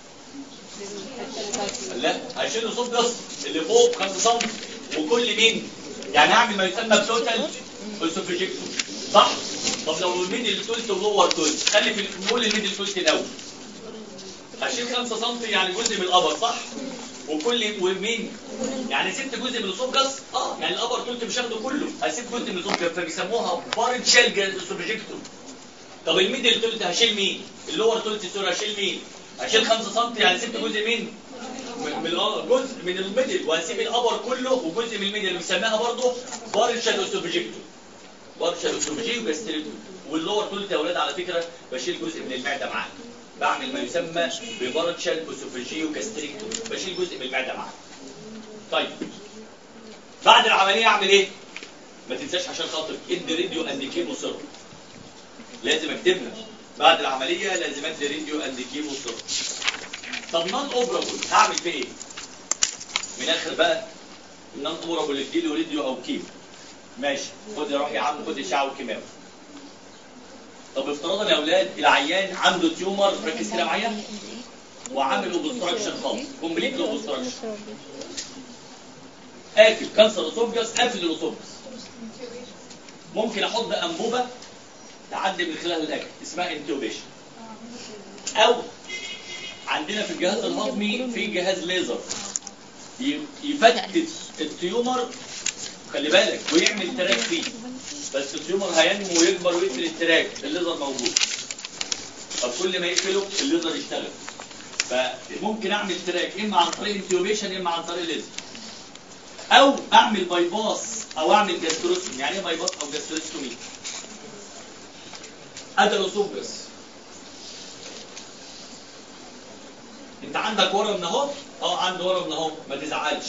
Speaker 1: لا هشيل اصاب اللي فوق 5 سم وكل مين يعني هعمل ما يسمى بتوتال اوسوفيجيكتوم صح طب لو الميدل تولت ولور تولت خلي في نقول الميدل تولت الاول هشيل 5 سم يعني جزء من الابر صح وكل ومين يعني سبت جزء من الاسوفجس اه يعني الابر تولت مش هاخده كله هسيب جزء من الاسوفجس فبيسموها بارنشال اوسوفيجيكتوم طب الميدل تولت هشيل مين اللور تولت سوري هشيل مين هشيل 5 سم يعني سبت جزء مين من اه جزء من الميدل وهسيب الابر كله وجزء من الميدل بنسميها برضه بارشال اوسوفيجيكتوم بارشال اوسوفيجي وجاستريتوم واللور تولت يا اولاد على فكره بشيل جزء من المعده معاه بعمل ما يسمى ببارشال اوسوفيجي وجاستريتوم بشيل جزء من المعده معاه طيب بعد العمليه اعمل ايه ما تنساش عشان خاطر ادي راديو اند كيمو سيرم لازم اكتبها بعد العمليه لازم ادي راديو اند كيمو سيرم طب نون اوبرابل هعمل فيه ايه من الاخر بقى نون اوبرابل اديله راديو او كيمو ماشي خد يا روح يا عم خد اشعه وكيماوي طب افتراضا يا اولاد العيان عنده تيومر ركز كده معايا وعامل اوبستراكشن خالص كومبليت اوبستراكشن قافل كانسر اسوفجس قافل الاسوفجس ممكن احط انبوبه تعدي من خلال الاكل اسمها انتوبيشن او عندنا في الجهاز الهضمي في جهاز ليزر ي- يفتت التيومر خلي بالك ويعمل تراك فيه بس التيومر هينمو ويكبر ويقفل التراك الليزر موجود طب كل ما يقفله الليزر يشتغل فممكن اعمل تراك اما عن طريق انتيوبيشن اما عن طريق ليزر او اعمل باي باس او اعمل جاستروستومي يعني ايه باي باس او جاستروستومي ادلوسوفجس انت عندك ورم من اهو اه عنده ورم من اهو ما تزعلش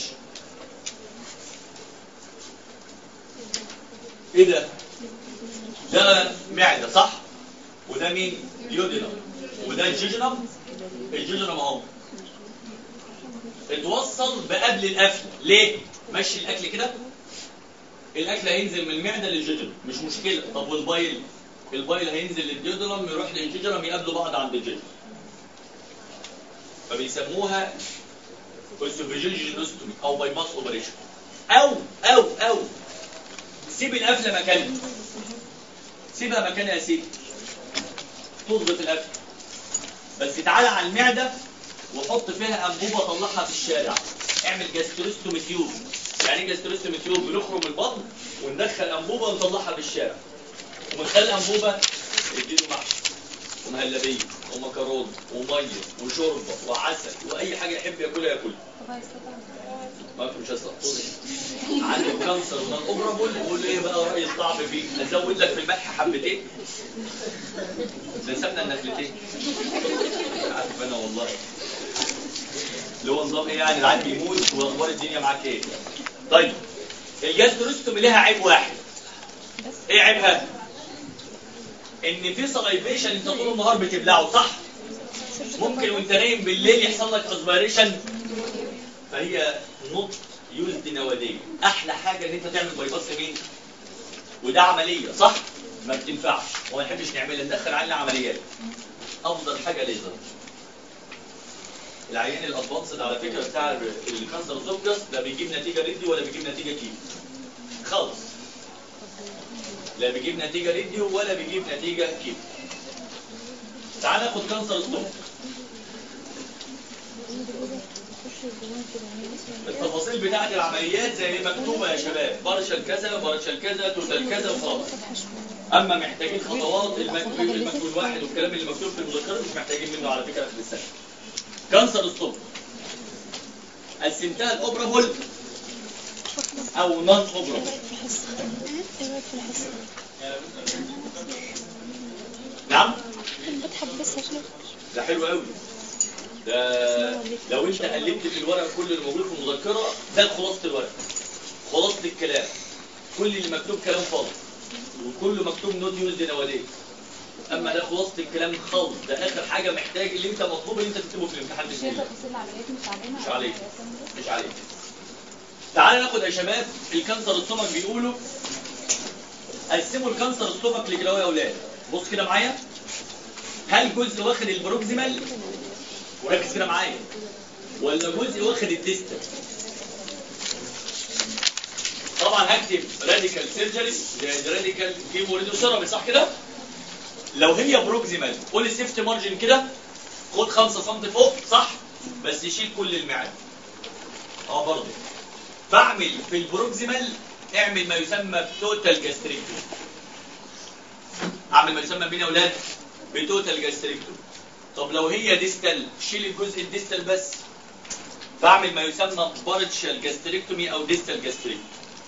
Speaker 1: ايه ده ده معده صح وده مين يودينم وده الجيجنم الجيجنم اهو اتوصل بقبل القفل ليه مشي الاكل كده الاكل هينزل من المعده للجيجنم مش مشكله طب والبايل البايل هينزل للديودرم يروح للجيجنم يقابلوا بعض عند الجيجنم فبيسموها اوسوفيجينوستومي او باي باس اوبريشن او او او سيب القفله مكانها سيبها مكانها يا سيدي تظبط القفله بس تعالى على المعده وحط فيها انبوبه طلعها في الشارع اعمل جاستروستومي تيوب يعني ايه جاستروستومي تيوب بنخرم البطن وندخل انبوبه ونطلعها في الشارع ومن خلال الانبوبه اديله محشي ومهلبيه ومكرونه وميه وشوربه وعسل واي حاجه يحب ياكلها ياكلها ما مش هسقطوني عنده كانسر وده الاوبرابول يقول ايه بقى راي الصعب فيه ازود لك في الملح حبتين ده سمنه النخلتين عارف انا والله اللي هو نظام ايه يعني العيال بيموت واخبار الدنيا معاك ايه طيب الجاستروستومي لها عيب واحد ايه عيبها ان في سلايفيشن انت طول النهار بتبلعه صح ممكن وانت نايم بالليل يحصل لك اسبيريشن فهي نوت يوزد نواديه احلى حاجه ان انت تعمل باي باس مين وده عمليه صح ما بتنفعش وما نحبش نعملها ندخل علينا عمليات افضل حاجه ليزر العيان الادفانسد على فكره بتاع الكانسر زوجس لا بيجيب نتيجه ريدي ولا بيجيب نتيجه كيمو خالص لا بيجيب نتيجه ريديو ولا بيجيب نتيجه كيمو تعال ناخد كانسر الصوت التفاصيل بتاعت العمليات زي ما مكتوبه يا شباب بارشل كذا بارشل كذا توتال كذا وخلاص اما محتاجين خطوات المكتوب المكتوب الواحد والكلام اللي مكتوب في المذكره مش محتاجين منه على فكره في السنه كانسر الصوت قسمتها الاوبرابول او نون اوبرابول نعم ده حلو قوي ده لو انت قلبت في الورق كل اللي موجود في المذكره ده خلاصه الورق خلاصه الكلام كل اللي مكتوب كلام فاضي وكله مكتوب نوت يوز نواديه اما ده خلاصه الكلام خالص ده اخر حاجه محتاج اللي انت مطلوب ان انت تكتبه في الامتحان
Speaker 3: مش
Speaker 1: بسهوله
Speaker 3: هي تفاصيل العمليات مش علينا
Speaker 1: مش عليك مش عليك تعال ناخد يا شباب الكانسر السtomach بيقولوا قسموا الكانسر السtomach لكده يا اولاد بص كده معايا هل جزء واخد البروكسيمال وركز كده معايا ولا جزء واخد الديستال طبعا هكتب راديكال سيرجري زي راديكال كيمو ريديوسيرابي صح كده لو هي بروكسيمال قول السيفت مارجن كده خد 5 سم فوق صح بس يشيل كل المعده اه برضه بعمل في البروكسيمال اعمل ما يسمى بتوتال جاستريكتوم اعمل ما يسمى بين يا اولاد بتوتال جاستريكتوم طب لو هي ديستال شيل الجزء الديستال بس بعمل ما يسمى بارتشال جاستريكتومي او ديستال جاستريكتومي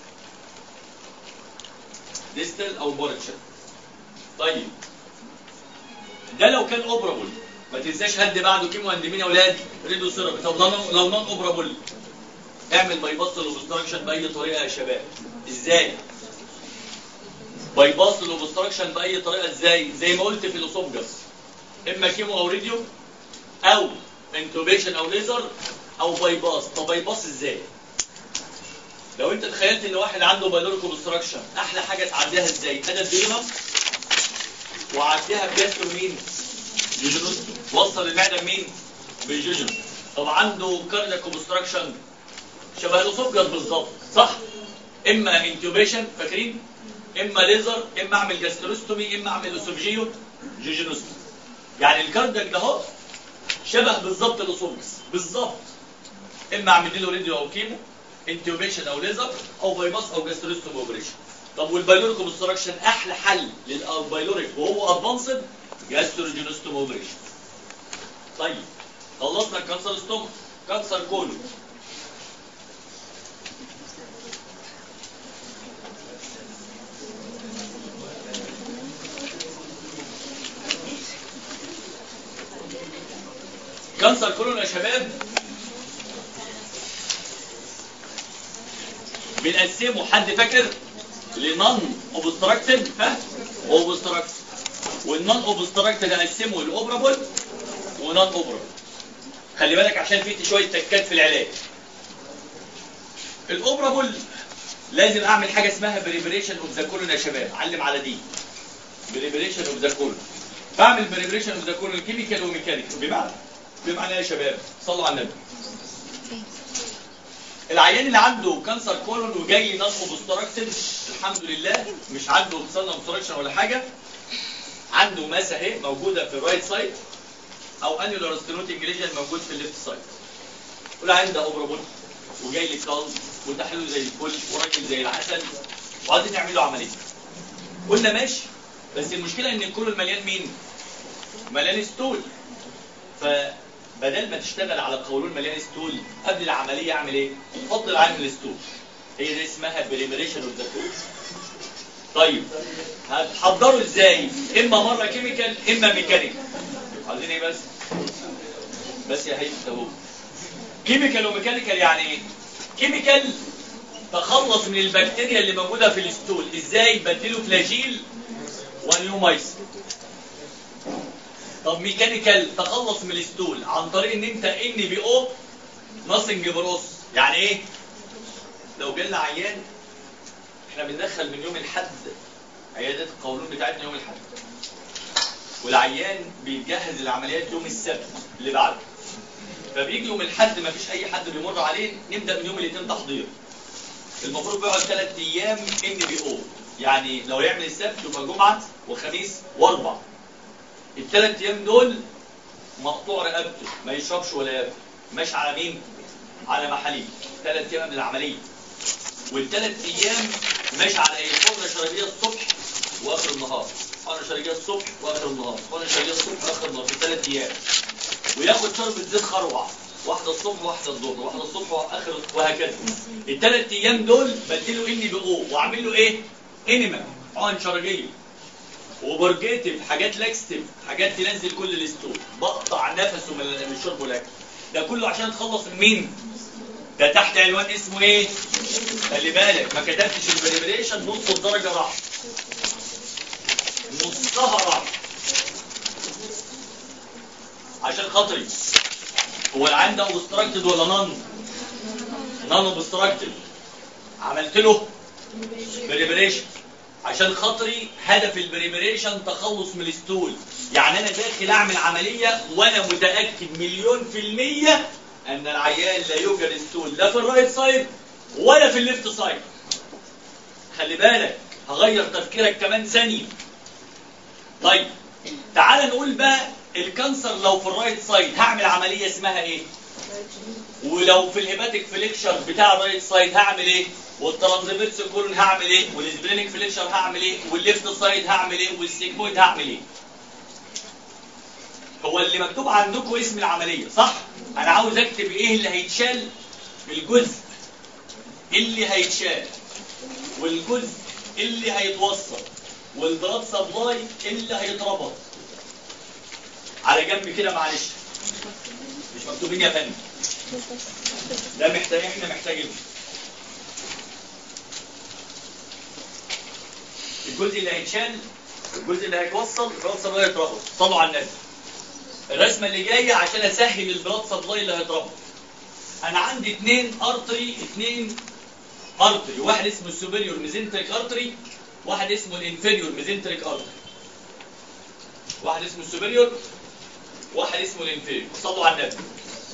Speaker 1: ديستال او بارتشال طيب ده لو كان اوبرابل ما تنساش هد بعده كيمو اند مين يا اولاد ريدو سيرابي طب لو لو نون اوبرابل اعمل باي باس الاوبستراكشن باي طريقه يا شباب ازاي باي باس الاوبستراكشن باي طريقه ازاي زي ما قلت في الاسوفجس اما كيمو او راديو او انتوبيشن او ليزر او باي باس طب باي باس ازاي لو انت تخيلت ان واحد عنده بايلوريك اوبستراكشن احلى حاجه تعديها ازاي انا الديرنم وعديها بجاسترو مين جيجينوس وصل المعده مين بالجيجينوس طب عنده كاردياك اوبستراكشن شبه الاسوفجس بالظبط صح اما انتوبيشن فاكرين اما ليزر اما اعمل جاستروستومي اما اعمل اسوفجيو جيجينوستومي يعني الكاردياك ده اهو شبه بالظبط الاسوفجس بالظبط اما اعمل له راديو او كيمو انتوبيشن او ليزر او بايباس او جاستروستوم اوبريشن طب والبايلوريك اوبستراكشن احلى حل للبايلوريك وهو ادفانسد جاستروجينوستوم اوبريشن طيب خلصنا الكانسر ستوم كانسر كولون كانسر كولون يا شباب بنقسمه حد فاكر لنون اوبستراكتيف ها اوبستراكتيف والنون اوبستراكتيف نقسمه لاوبرابل ونون اوبرابل خلي بالك عشان في شويه تكات في العلاج الاوبرابل لازم اعمل حاجه اسمها بريبريشن اوف ذا كولون يا شباب علم على دي بريبريشن اوف ذا كولون بعمل بريبريشن اوف ذا كولون كيميكال وميكانيكال بمعنى بمعنى ايه يا شباب صلوا على النبي العيان اللي عنده كانسر كولون وجاي لي نون اوبستراكتيف الحمد لله مش عنده سنه اوبستراكشن ولا حاجه عنده ماسه اهي موجوده في الرايت سايد او انيولار ستينوتنج ليجن موجود في الليفت سايد والعيان ده اوبرابل وجاي لي كالم وتحليله زي الفل وراجل زي العسل وعايزين نعمل له عمليه قلنا ماشي بس المشكله ان الكولون مليان مين؟ مليان ستول فبدل ما تشتغل على قولون مليان ستول قبل العمليه اعمل ايه؟ حط العين الستول هي دي اسمها بريمريشن اوف ذا كول طيب هتحضره ازاي؟ اما مره كيميكال اما ميكانيكال عايزين ايه بس؟ بس يا هيثم اهو كيميكال وميكانيكال يعني ايه؟ كيميكال تخلص من البكتيريا اللي موجوده في الستول ازاي؟ بديله فلاجيل ونيومايسين طب ميكانيكال تخلص من الستول عن طريق ان انت ان بي او ناسنج بروس يعني ايه لو جالنا عيان احنا بندخل من يوم الحد عيادات القولون بتاعتنا يوم الحد والعيان بيتجهز العمليات يوم السبت اللي بعده فبيجي يوم الحد ما فيش اي حد بيمر عليه نبدا من يوم الاثنين تحضير المفروض بيقعد ثلاث ايام ان بي او يعني لو يعمل السبت يبقى جمعه وخميس واربع الثلاث ايام دول مقطوع رقبته ما يشربش ولا ياكل ماشي على مين؟ على محاليل ثلاث ايام من العمليه والثلاث ايام ماشي على ايه؟ حقنه شرجيه الصبح واخر النهار حقنه شرجيه الصبح واخر النهار حقنه شرجيه الصبح واخر النهار في ثلاث ايام وياخد شربة زيت خروع واحدة الصبح واحدة الظهر واحدة الصبح واخر وهكذا الثلاث ايام دول بديله اني بقو واعمل له ايه؟ انيما حقن شرجيه وبرجيتيف حاجات لاكستيف حاجات تنزل كل الستول بقطع نفسه من من الشرب والاكل ده كله عشان تخلص من مين؟ ده تحت عنوان اسمه ايه؟ خلي بالك ما كتبتش البريبريشن نص الدرجه راح نصها راح عشان خاطري هو العين ده اوبستراكتد ولا نون؟ نون اوبستراكتد عملت له بريبريشن عشان خاطري هدف البريبريشن تخلص من الستول يعني انا داخل اعمل عمليه وانا متاكد مليون في الميه ان العيان لا يوجد ستول لا في الرايت سايد ولا في الليفت سايد خلي بالك هغير تفكيرك كمان ثانيه طيب تعال نقول بقى الكانسر لو في الرايت سايد هعمل عمليه اسمها ايه ولو في الهيباتيك فليكشر بتاع الرايت سايد هعمل ايه والترانزفيرس كولون هعمل ايه والسبلينيك فليكشر هعمل ايه والليفت سايد هعمل ايه والسيجمويد هعمل ايه هو اللي مكتوب عندكم اسم العمليه صح انا عاوز اكتب ايه اللي هيتشال الجزء اللي هيتشال والجزء اللي هيتوصل والبلاد سبلاي اللي هيتربط على جنب كده معلش مش مكتوبين يا فندم ده محتاج احنا محتاجينه الجزء اللي هيتشال الجزء اللي هيتوصل البلاد سبلاي هيتربط صلوا على النبي الرسمه اللي جايه عشان اسهل البلاد سبلاي اللي هيتربط انا عندي اثنين ارتري اثنين ارتري واحد اسمه السوبريور ميزنتريك ارتري واحد اسمه الانفيريور ميزنتريك ارتري واحد اسمه السوبريور واحد اسمه الانفيريور صلوا على النبي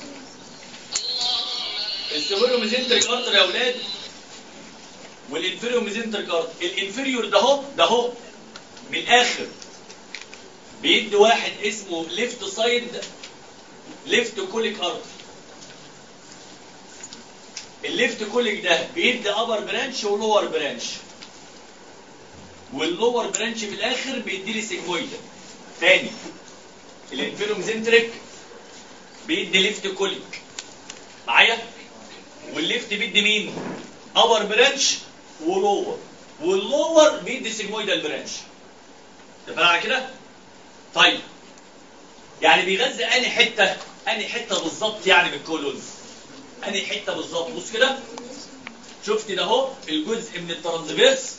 Speaker 1: السوبريور ميزنتريك ارتري يا اولاد والانفيريور ميزنتريك ارتري الانفيريور ده اهو ده اهو من الاخر بيدي واحد اسمه ليفت سايد ليفت كوليك ارتري الليفت كوليك ده بيدي ابر برانش ولور برانش واللور برانش في الاخر بيدي لي سيجمويدا تاني الانفيرومزنتريك بيدي ليفت كوليك معايا والليفت بيدي مين ابر برانش ولور واللور بيدي سيجمويدال برانش تفهم على كده طيب يعني بيغذي انهي حته انهي حته بالظبط يعني من الكولون انهي حته بالظبط بص كده شفت ده اهو الجزء من الترانزفيرس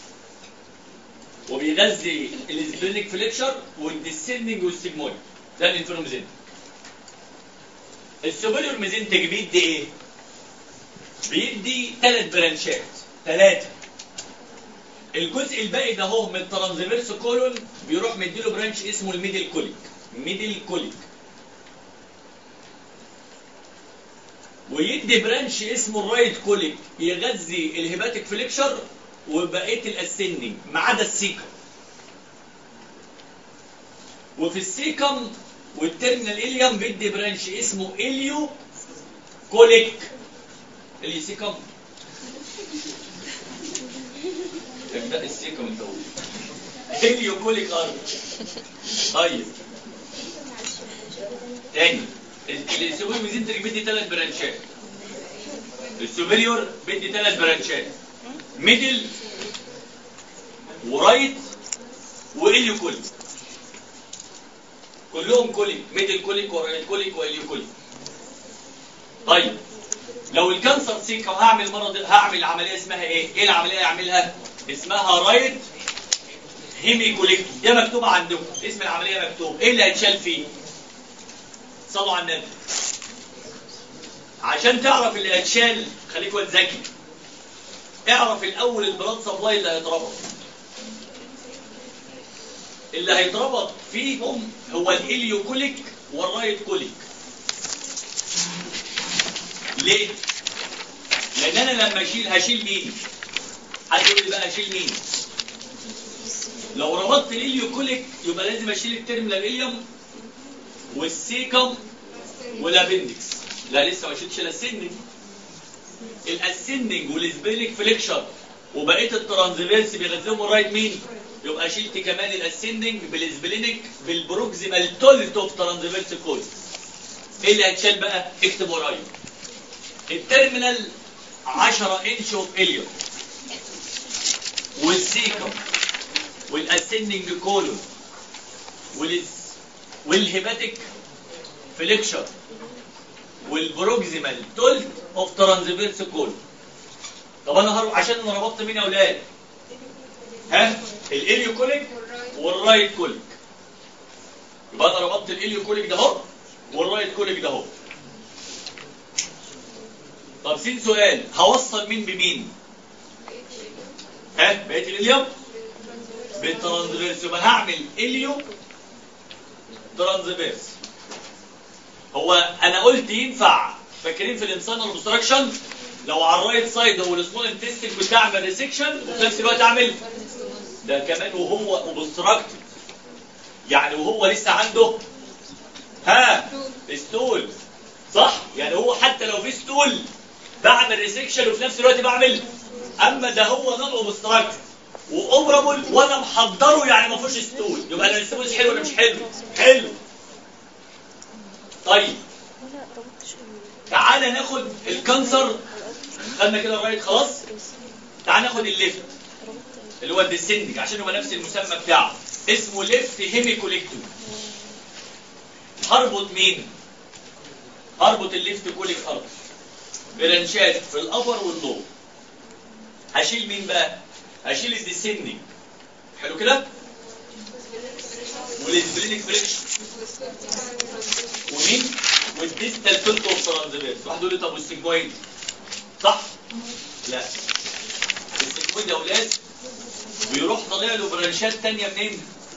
Speaker 1: وبيغذي السبلينيك فليكشر والديسندنج والسيجمويد ده الانفيروميزنتك السوبريور ميزنتك بيدي ايه؟ بيدي ثلاث برانشات ثلاثه الجزء الباقي ده اهو من الترانزفيرس كولون بيروح مديله برانش اسمه الميدل كوليك ميدل كوليك ويدي برانش اسمه الرايت كوليك يغذي الهيباتيك فليكشر وبقيه الاسندنج ما عدا السيكم وفي السيكم والترمينال اليوم بيدي برانش اسمه اليو كوليك اليسيكم ابدا السيكم انت قول اليو كوليك ارض طيب تاني السوبر ميزنتريك بيدي ثلاث برانشات السوبريور بيدي ثلاث برانشات ميدل ورايت واليو كوليك كلهم كوليك ميدل كوليك ورايت كوليك واليو كوليك طيب لو الكانسر سيكا وهعمل مرض هعمل عمليه اسمها ايه؟ ايه العمليه اللي اعملها؟ اسمها رايت هيميكوليكتوم ده مكتوب عندكم اسم العمليه مكتوب ايه اللي هيتشال فيه؟ صلوا على النبي عشان تعرف اللي هيتشال خليك واد ذكي اعرف الاول البلاد سبلاي اللي هيتربط اللي هيتربط فيهم هو الاليو كوليك والرايت كوليك ليه؟ لان انا لما اشيل هشيل مين؟ حد يقول لي بقى هشيل مين؟ لو ربطت الاليو كوليك يبقى لازم اشيل الترمينال اليوم والسيكم والابندكس لا لسه ما شلتش الاسندنج الاسندنج والسبيليك فليكشر وبقيه الترانزفيرس بيغذيهم الرايت مين؟ يبقى شلت كمان الاسندنج بالسبلينيك بالبروكسيمال تولت اوف ترانزفيرس كود ايه اللي هيتشال بقى؟ اكتب ورايا التيرمينال 10 انش اوف اليوم والسيكم والاسندنج كولون والس والهيباتيك فليكشر والبروكسيمال تولت اوف ترانزفيرس كولون طب انا هروح عشان انا ربطت مين يا اولاد؟ ها؟ الاليو كوليك والرايت كوليك يبقى انا ربطت الاليو كوليك ده اهو والرايت كوليك ده اهو طب سين سؤال هوصل مين بمين؟ ها؟ بقيت الاليوم؟ بالترانزفيرس يبقى هعمل اليو ترانزفيرس هو انا قلت ينفع فاكرين في الانسان اوبستراكشن لو على الرايت سايد هو السمول انتستين كنت اعمل ريسكشن وفي نفس الوقت اعمل ده كمان وهو اوبستراكتد يعني وهو لسه عنده ها ستول صح يعني هو حتى لو في ستول بعمل ريسكشن وفي نفس الوقت بعمل اما ده هو نون اوبستراكتد واوبرابل وانا محضره يعني ما فيهوش ستول يبقى انا الاستموس حلو ولا مش حلو؟ حلو طيب تعالى ناخد الكانسر خدنا كده الرايت خلاص تعالى ناخد الليفت اللي هو الديسندنج عشان يبقى نفس المسمى بتاعه اسمه ليفت هيميكوليكتوم هربط مين؟ هربط الليفت كوليك ارض برانشات في الابر واللور هشيل مين بقى؟ هشيل الديسندنج حلو كده؟ والسبلينيك فريكشن ومين؟ والديستال تلت اوف ترانزفيرس واحد يقول لي طب والسيجمويد صح؟ لا السيجمويد يا اولاد بيروح طالع له برانشات تانية منين؟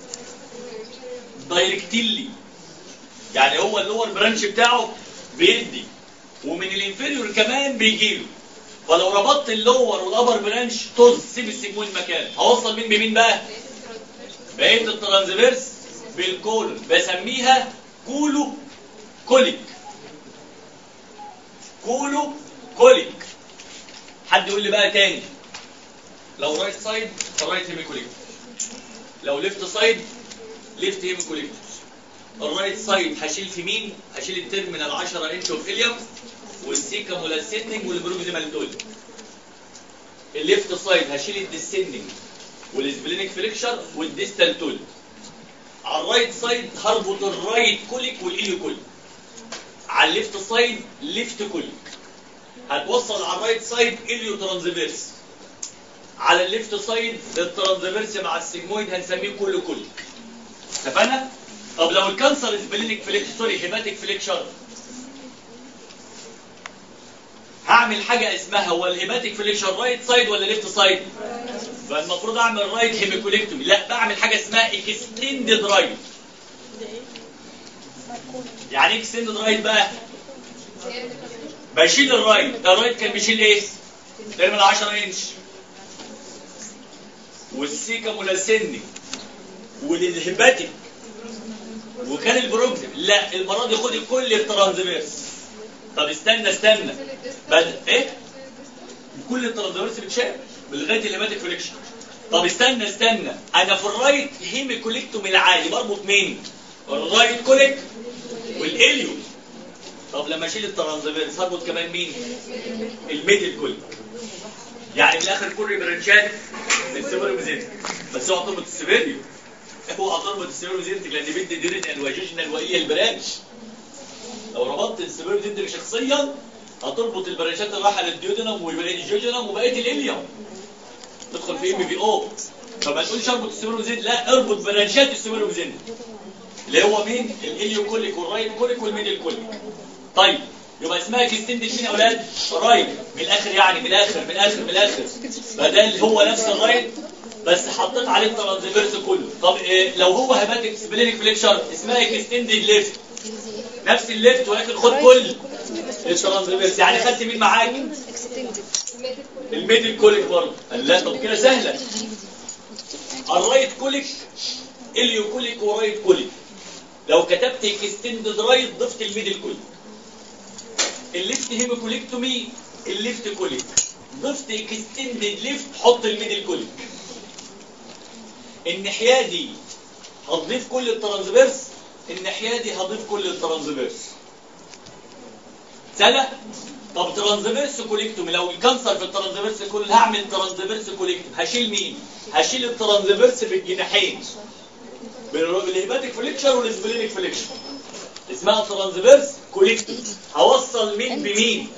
Speaker 1: دايركتيلي يعني هو اللور برانش بتاعه بيدي ومن الانفيريور كمان بيجيله فلو ربطت اللور والابر برانش طز سيب السيجمويد مكان هوصل مين بمين بقى؟ بقيه الترانزفيرس بالكولون بسميها كولو كوليك كولو كوليك حد يقول لي بقى تاني لو رايت سايد فرايت هيميكوليكتوس لو ليفت سايد ليفت هيميكوليكتوس الرايت سايد هشيل في مين؟ هشيل التيرمينال 10 انش اوف اليوم والسيكا مولاسيندنج والبروكسيمال دول الليفت سايد هشيل الديسندنج والسبلينيك فليكشر والديستال تول على الرايت سايد هربط الرايت كوليك والإليو كوليك على الليفت سايد ليفت كوليك هتوصل على الرايت سايد إليو ترانزفيرس على الليفت سايد الترانزفيرس مع السيجمويد هنسميه كله كوليك اتفقنا؟ طب لو الكانسر سبلينيك فليكشر سوري هيباتيك فليكشر هعمل حاجة اسمها هو الهيباتيك فليكشر رايت سايد ولا ليفت سايد؟ فالمفروض اعمل رايت هيميكوليكتومي لا بعمل حاجة اسمها اكستندد رايت يعني ايه اكستندد رايت بقى؟ بشيل الرايت الرايت كان بيشيل ايه؟ تقريبا 10 انش والسيكا مولاسيني وللهيباتيك وكان البروكسيم لا المرة دي خدي كل الترانزفيرس طب استنى استنى بدأ ايه كل الترانزفيرس بتشال لغايه الهيباتيك فليكشن طب استنى استنى انا في الرايت هيميكوليكتوم العالي بربط مين الرايت كوليك والاليو طب لما اشيل الترانزفيرس هربط كمان مين الميدل كوليك يعني من الاخر كل برانشات السيبريوم زينتك بس هو هتربط السيبريوم هو هتربط السيبريوم زينتك لان بنت ديرينال وجيجنال وهي البرانش لو ربطت السيبريوم زينتك شخصيا هتربط البرانشات اللي رايحه للديودينم وبقيه الجوجينم وبقيه الاليوم تدخل في ام بي او فما تقولش اربط السيبريوم زينت لا اربط برانشات السيبريوم زينت اللي هو مين الاليو كوليك والرايت كوليك والميدل كوليك طيب يبقى اسمها كستندد مين يا اولاد رايت من الاخر يعني من الاخر من الاخر من الاخر بدل هو نفس الرايت بس حطيت عليه الترانزفيرس كله طب إيه لو هو هيباتيك سبلينيك فليكشر اسمها كستندد ليفت نفس الليفت ولكن خد كل الترانزفيرس يعني خدت مين معاك
Speaker 2: اكستندد
Speaker 1: الميدل كوليك برضه قال لا طب كده سهله الرايت كوليك اليو كوليك ورايت كوليك لو كتبت اكستندد رايت ضفت الميدل كوليك الليفت هيموكوليكتومي الليفت كوليك ضفت اكستندد ليفت حط الميدل كوليك الناحيه دي هتضيف كل الترانزفيرس الناحيه دي هضيف كل الترانزفيرس سهله طب ترانزفيرس كوليكتومي لو الكانسر في الترانزفيرس كله هعمل ترانزفيرس كوليكتومي هشيل مين هشيل الترانزفيرس بالجناحين بالهيباتيك فليكشر والسبلينيك فليكشر اسمها ترانزفيرس كوليكتومي هوصل مين بمين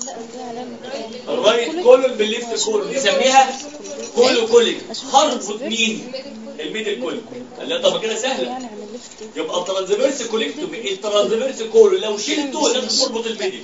Speaker 1: الرايت كولون بالليفت كولون نسميها كولو كوليك هربط مين الميدل كوليك قال لا طب كده سهله يبقى الترانزفيرس كوليكتومي الترانزفيرس كولو لو شلته لازم تربط الميدل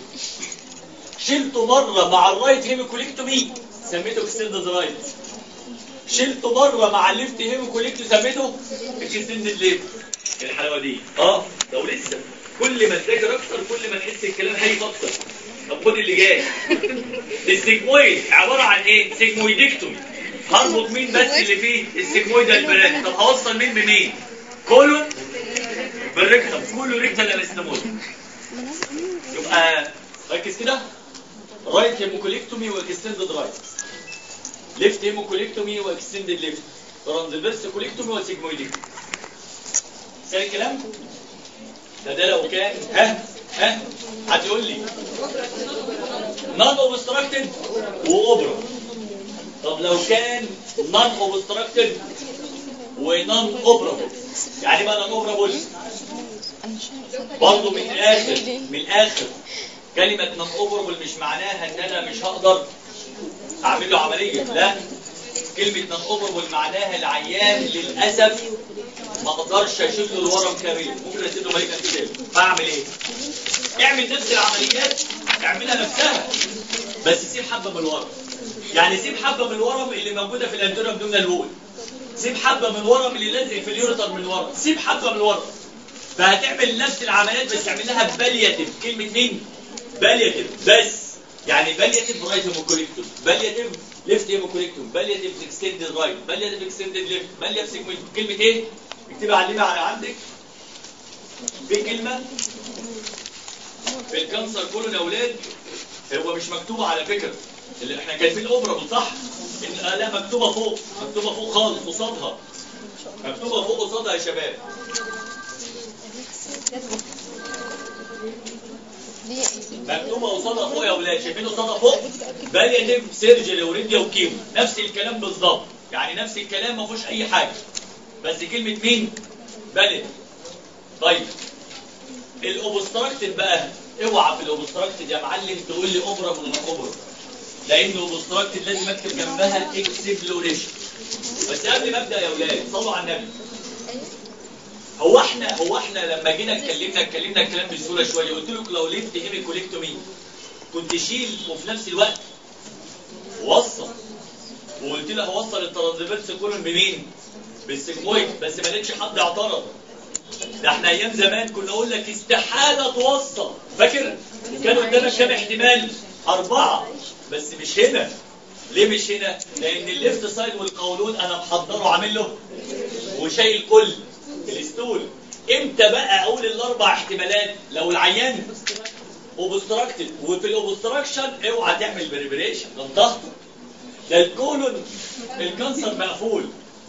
Speaker 1: شلته مره مع الرايت هيميكوليكتومي سميته اكستندد رايت شلته مره مع الليفت هيميكوليكتومي سميته اكستندد ليفت الحلاوه دي اه لو لسه كل ما تذاكر اكتر كل ما تحس الكلام هايف اكتر طب خد اللي جاي السيجمويد عباره عن ايه سيجمويدكتومي هربط مين بس اللي فيه السيجمويد البنات طب هوصل مين بمين كولون بالريكتم كله ريكتال انستمول يبقى ركز كده رايت هيموكوليكتومي واكستندد رايت ليفت هيموكوليكتومي واكستندد ليفت ترانزفيرس كوليكتومي وسيجمويدكتومي سهل الكلام ده ده لو كان ها ها هتقول لي نون اوبستراكتد واوبرا طب لو كان نون اوبستراكتد ونون اوبرابل يعني بقى نون اوبرابل برضه من الاخر من الاخر كلمة نون اوبرابل مش معناها ان انا مش هقدر اعمل له عملية لا كلمة نون اوبرابل معناها العيان للاسف ما اقدرش اشيل له الورم كامل ممكن اسيب له ملك انتشال فاعمل ايه؟ اعمل نفس العمليات اعملها نفسها بس سيب حبه من الورم يعني سيب حبه من الورم اللي موجوده في الانتوريوم دون الوول سيب حبه من الورم اللي لازق في اليوريتر من ورا سيب حبه من الورم فهتعمل نفس العمليات بس تعمل لها بالياتيف كلمه مين؟ بالياتيف بس يعني بالياتيف رايت هيموكوليكتوم بالياتيف ليفت هيموكوليكتوم بالياتيف اكستندد رايت بالياتيف اكستندد ليفت بالياتيف سيجمنت كلمه ايه؟ اكتبها علمها على عندك في كلمه في الكانسر كله يا اولاد هو مش مكتوب على فكره
Speaker 3: اللي احنا كاتبين اوبرابل صح؟ ان آه لا مكتوبه فوق مكتوبه فوق خالص قصادها مكتوبه فوق قصادها يا شباب
Speaker 2: ليه
Speaker 3: مكتوبه قصادها فوق يا ولاد شايفين قصادها فوق بالياتيف سيرجري وريديا وكيمو نفس الكلام بالظبط يعني نفس الكلام ما فيهوش اي حاجه بس كلمه مين بالياتيف طيب الاوبستراكتد بقى اوعى في الاوبستراكتد يا معلم تقول لي اوبرا من اوبرا لان الاوبستراكتد لازم اكتب جنبها اكسبلوريشن بس قبل ما ابدا يا ولاد صلوا على النبي هو احنا هو احنا لما جينا اتكلمنا اتكلمنا الكلام بسهوله شويه قلت لك لو ليفت هيميكوليكتومي كنت شيل وفي نفس الوقت وصل وقلت لك وصل الترانزفيرس كولون بمين؟ بالسيجمويد بس ما لقيتش حد اعترض ده احنا ايام زمان كنا اقول لك استحاله توصل فاكر؟ كان قدامك كام احتمال؟ اربعه بس مش هنا ليه مش هنا؟ لان الليفت سايد والقولون انا محضره عامل له وشايل كل الستول امتى بقى اقول الاربع احتمالات لو العيان اوبستراكتد وفي الاوبستراكشن اوعى تعمل بريبريشن ده الضغط ده الكولون الكانسر مقفول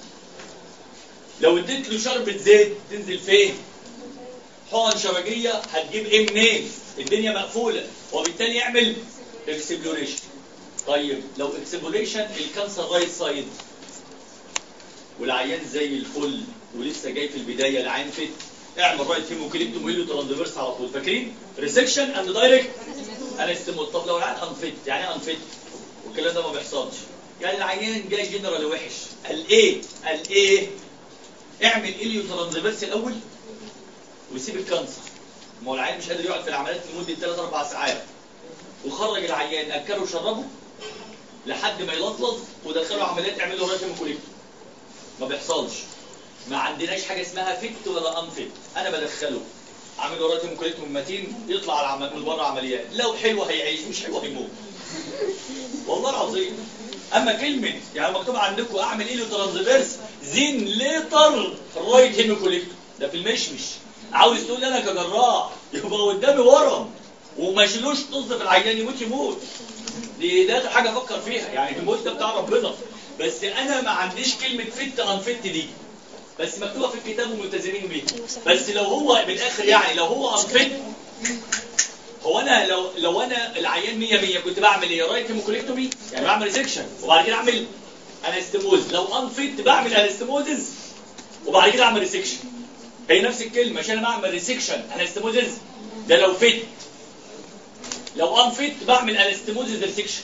Speaker 3: لو اديت له شربة زيت تنزل فين؟ حقن شبكية هتجيب ايه منين؟ الدنيا مقفولة وبالتالي يعمل اكسبلوريشن طيب لو اكسبلوريشن الكانسر رايت سايد والعيان زي الفل ولسه جاي في البدايه العين فت اعمل رايت هيموكليبتوم ويلو ترانزفيرس على طول فاكرين ريسكشن اند دايركت انستموت طب لو العيان انفت يعني ايه انفت والكلام ده ما بيحصلش يعني العيان جاي جنرال وحش قال ايه قال ايه اعمل اليو ترانزفيرس الاول وسيب الكانسر ما هو العيان مش قادر يقعد في العمليات لمده 3 4 ساعات وخرج العيان اكله وشربه لحد ما يلطلط ودخله عمليات اعمل له رايت هيموكليبتوم ما بيحصلش ما عندناش حاجه اسمها فت ولا انفت انا بدخله عامل ورايا هيموكليتوم متين يطلع على عمل من بره عمليات لو حلو هيعيش مش حلو هيموت والله العظيم اما كلمه يعني مكتوب عندكم اعمل ايه ترانزفيرس زين ليتر رايت هيموكليتوم ده في المشمش عاوز تقول انا كجراح يبقى قدامي ورم وما يشيلوش طز في العيان يموت يموت دي ده حاجه افكر فيها يعني الموت ده بتاع ربنا بس انا ما عنديش كلمه فت انفت دي بس مكتوبه في الكتاب وملتزمين بيها بس لو هو بالاخر يعني لو هو انفت هو انا لو لو انا العيان 100 100 كنت بعمل ايه رايت هيموكوليكتومي يعني بعمل ريسكشن وبعد كده اعمل انستموز لو انفت بعمل انستموزز وبعد كده اعمل ريسكشن هي نفس الكلمه عشان انا بعمل ريسكشن انستموزز ده لو فت لو انفت بعمل انستموزز ريسكشن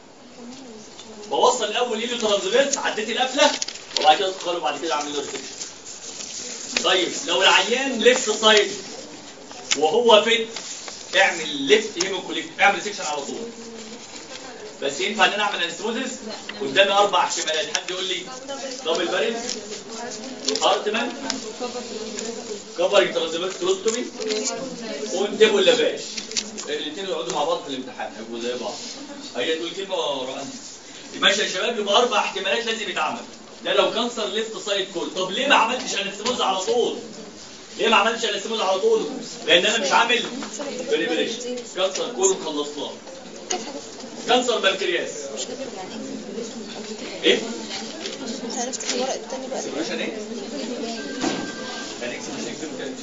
Speaker 3: بوصل الاول ايليو ترانزفيرس عديت القفله وبعد كده ادخله وبعد كده اعمل له ريسكشن طيب لو العيان ليفت سايد وهو فت اعمل ليفت هيموكوليكت اعمل ريسكشن على طول بس ينفع ان انا اعمل انستموزس قدامي اربع احتمالات حد يقول لي دبل باريل هارتمان كفر ترانزفيرس كلوستومي وانتبهوا اللافاش الاثنين يقعدوا مع بعض في الامتحان يبقوا زي بعض هي تقول كلمه ورا ماشي يا شباب يبقى اربع احتمالات لازم يتعمل ده لو كانسر ليفت سايد كول طب ليه ما عملتش انستموز على طول ليه ما عملتش انستموز على طول لان انا مش عامل بريبريشن كانسر كول خلصناه كانسر بنكرياس
Speaker 2: مش كاتب يعني
Speaker 3: ايه
Speaker 2: احنا هنفتح الورق التاني بقى
Speaker 3: اكسبريشن ايه كان اكسبريشن اكسبريشن كان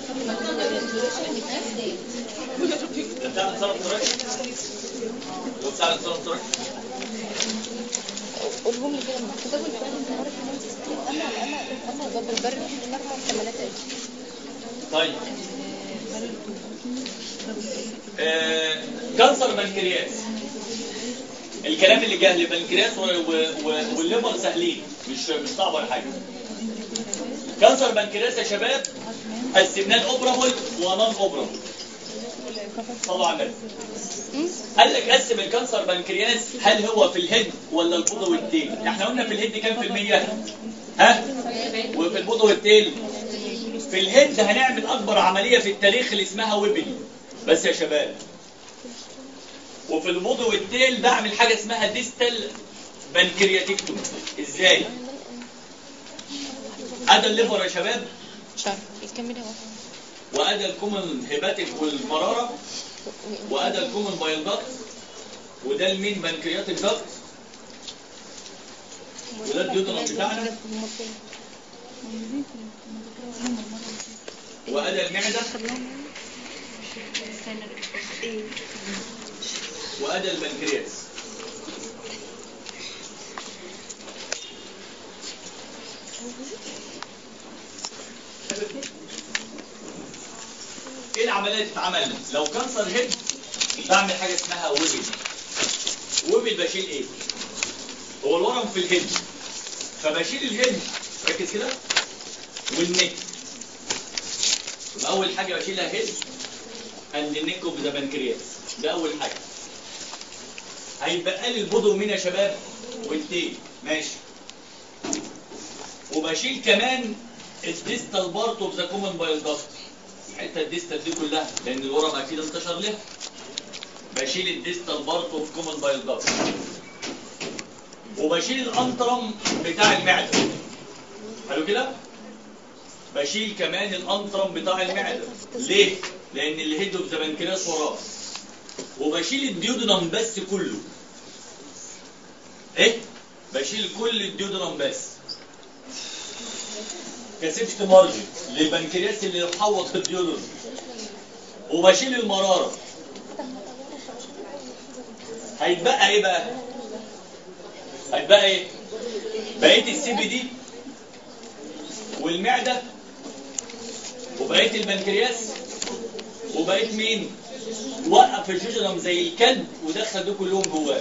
Speaker 3: ده بتاع التصرف التراكي لو بتاع التصرف التراكي
Speaker 2: قولهم لي كده كتبوا لي كمان المره اللي انا انا انا ضد البر من اربع احتمالات اهي
Speaker 3: طيب آه، كانسر بنكرياس الكلام اللي جه البنكرياس و- و- و- والليفر سهلين مش مش صعب ولا حاجه كانسر بنكرياس يا شباب قسمناه اوبرابل ونون اوبرابل صلوا على النبي قال لك قسم الكانسر بنكرياس هل هو في الهيد ولا البوضه والتيل احنا قلنا في الهيد كام في المية ها وفي البوضه والتيل في الهيد هنعمل اكبر عمليه في التاريخ اللي اسمها ويبل بس يا شباب وفي البوضه والتيل بعمل حاجه اسمها ديستال بنكرياتيكتومي ازاي ادى الليفر يا شباب
Speaker 2: مش عارف يكمل هو
Speaker 3: وادى الكومن هيباتيك والمراره وادى الكومن بايلدات وده المين بنكرياتيك ضغط وده الديودرم بتاعنا وادي المعده وادي البنكرياس ايه العمليه اللي بتتعمل لو كانسر هيد بعمل حاجه اسمها ويبل ويبل بشيل ايه هو الورم في الهيد فبشيل الهيد ركز كده والنك يبقى اول حاجه بشيلها هيد اند النك اوف ذا بنكرياس ده اول حاجه هيبقى لي البودو مين يا شباب والتيل ماشي وبشيل كمان الديستال بارت اوف ذا كومن بايل داكت الحته الديستال دي كلها لان الورم اكيد انتشر لها بشيل الديستال بارت اوف كومن بايل داكت وبشيل الانترم بتاع المعده حلو كده بشيل كمان الانترم بتاع المعده ليه لان الهيد اوف ذا بنكرياس وراه وبشيل الديودنم بس كله ايه بشيل كل الديودنم بس كسبت مارجن للبنكرياس اللي محوط الديودنم وبشيل المراره هيتبقى ايه بقى هيتبقى ايه بقيه السي بي دي والمعده وبقيه البنكرياس وبقيه مين وقف الجوجرم زي الكلب ودخل دول كلهم جواه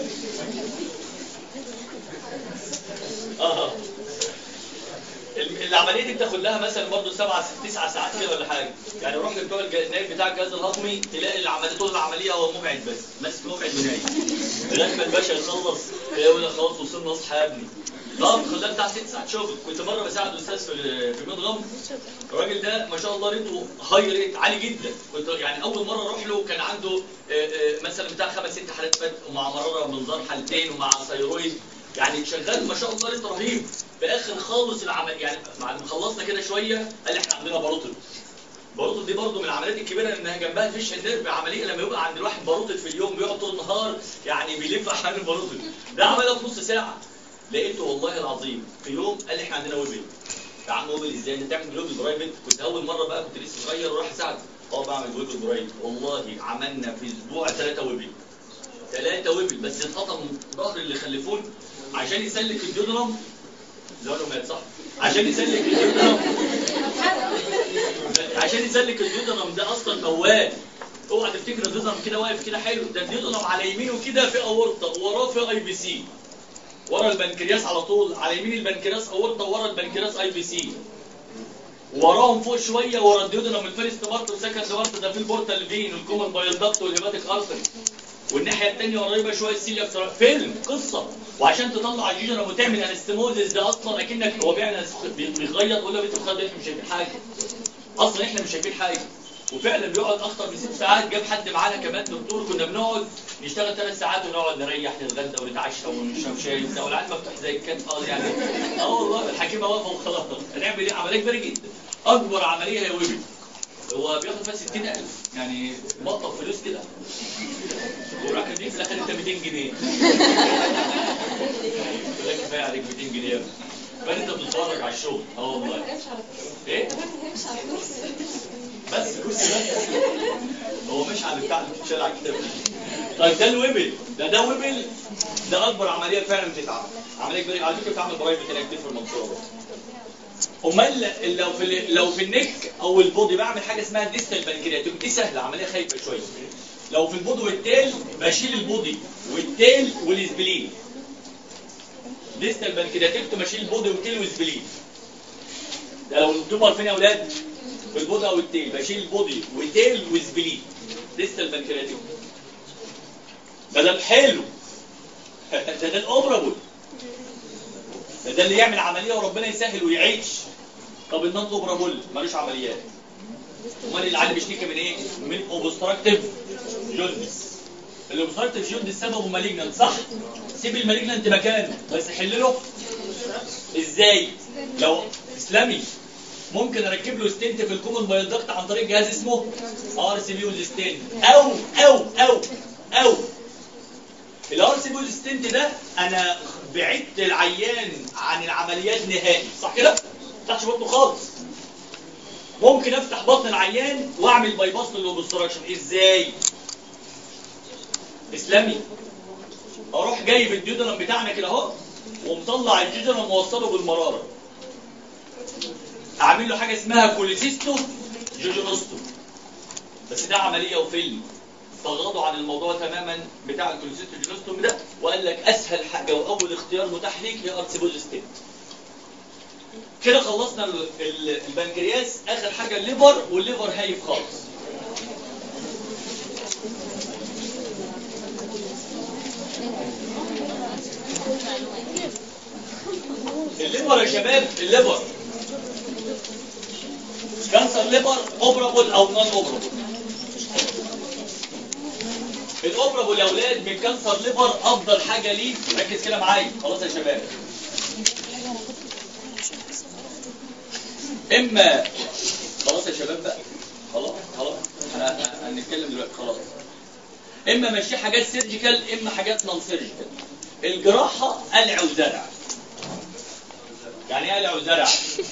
Speaker 3: اه ال- العمليه دي بتاخد لها مثلا برضه سبعة تسعة ساعات كده ولا حاجه يعني روح لبتوع النايب بتاع الجهاز الهضمي تلاقي العمليه طول العمليه هو مبعد بس ماسك مبعد ونايم لغايه ما الباشا يخلص يقول لك خلاص وصلنا اصحى يا ابني طب خدها بتاع ست ساعات شغل كنت مره بساعد استاذ في في مدغم الراجل ده ما شاء الله ريته هاي ريت عالي جدا كنت يعني اول مره اروح له كان عنده آه، آه، مثلا بتاع خمس ست حالات فتق ومع مراره منظار حالتين ومع ثيرويد يعني شغال ما شاء الله ريت رهيب في اخر خالص العمل يعني بعد ما خلصنا كده شويه قال لي احنا عندنا باروتد باروتد دي برضه من العمليات الكبيره انها جنبها فيش نيرف عمليه لما يبقى عند الواحد باروتد في اليوم بيقعد طول النهار يعني بيلف حوالين الباروتد ده عملها في نص ساعه لقيته والله العظيم في يوم قال لي احنا عندنا ويبل يا عم ويبل ازاي انت تعمل ويبل برايفت كنت اول مره بقى كنت لسه صغير وراح اساعد اه بعمل ويبل برايفت والله عملنا في اسبوع ثلاثه ويبل ثلاثه ويبل بس اتقطم ظهر اللي خلفون عشان يسلك الديودرم زمانه مات صح عشان يسلك الديودرم عشان يسلك الديودرم ده اصلا موال اوعى تفتكر الديودرم كده واقف كده حلو ده الديودرم على يمينه كده في اورطه وراه في اي بي سي ورا البنكرياس على طول على يمين البنكرياس اورطه ورا البنكرياس اي بي سي وراهم فوق شويه ورا الديودرم الفيرست بارت والسكند بارت ده في البورتال فين والكومن بايل داكت والهيباتيك ارتري والناحيه الثانيه قريبه شويه السيليا بتاع فيلم قصه وعشان تطلع الجيجنم وتعمل انستموزيس ده اصلا اكنك هو بيعمل بيغيط ولا بيتخض احنا مش شايفين حاجه اصلا احنا مش شايفين حاجه وفعلا بيقعد اكتر من ست ساعات جاب حد معانا كمان دكتور كنا بنقعد نشتغل ثلاث ساعات ونقعد نريح نتغدى ونتعشى ونشرب شاي ده والعيال مفتوح زي الكات اه يعني اه والله الحكيمه واقفه وخلاص هنعمل ايه عمليه كبيره جدا اكبر عمليه هي ويبي هو بياخد فيها 60000 يعني مطلب فلوس كده وراح دي في الاخر انت 200 جنيه يقول لك كفايه عليك 200 جنيه فانت بتتفرج على الشغل اه والله ايه بس كرسي بس هو مش على بتاع اللي بتتشال على الكتاب طيب ده الويبل ده ده ويبل ده اكبر عمليه فعلا بتتعمل عمليه كبيره على فكره بتعمل برايفت هناك كتير في المنصوره برضه امال لو في ال- لو في النك او البودي بعمل حاجه اسمها ديستال بنكرياتوم دي سهله عمليه خايفه شويه لو في البودي والتيل بشيل البودي والتيل والسبلين ديستال بنكرياتوم بشيل البودي والتيل والسبلين ده لو انتم عارفين يا اولاد في البودي او التيل بشيل البودي والتيل والسبلين ديستال بنكرياتوم ده ده الحلو ده ده الاوبرابل ده ده اللي يعمل عمليه وربنا يسهل ويعيش طب النون اوبرابل ملوش عمليات امال العيال بيشتكي من ايه؟ من اوبستراكتيف جوندس الاوبستراكتيف جوندس سببه مالجنانت صح؟ سيب المالجنانت مكانه بس حل له ازاي؟ لو اسلامي ممكن اركب له ستنت في الكومن بايل ضغط عن طريق جهاز اسمه ار سي بي ستنت او او او او الارسيبل ستنت ده انا بعدت العيان عن العمليات نهائي صح كده؟ ما فتحش بطنه خالص ممكن افتح بطن العيان واعمل باي باس للاوبستراكشن ازاي؟ اسلامي اروح جايب الديودرم بتاعنا كده اهو ومطلع الديودرم موصله بالمراره اعمل له حاجه اسمها كوليسيستو جوجونوستو بس ده عمليه وفيلم تغاضوا عن الموضوع تماما بتاع الكوليسيستو جوجونوستوم ده وقال لك اسهل حاجه واول اختيار متاح ليك هي ارتسيبول ستيت كده خلصنا ال- ال- البنكرياس اخر حاجه الليفر والليفر هايف خالص الليفر يا شباب الليفر كانسر ليفر اوبرابل او نون اوبرابل الاوبرابل يا اولاد من كانسر ليفر افضل حاجه ليه ركز كده معايا خلاص يا شباب اما خلاص يا شباب بقى خلاص خلاص ه- ه- هنتكلم دلوقتي خلاص اما ماشي حاجات سيرجيكال اما حاجات نون سيرجيكال الجراحه قلع وزرع يعني ايه قلع وزرع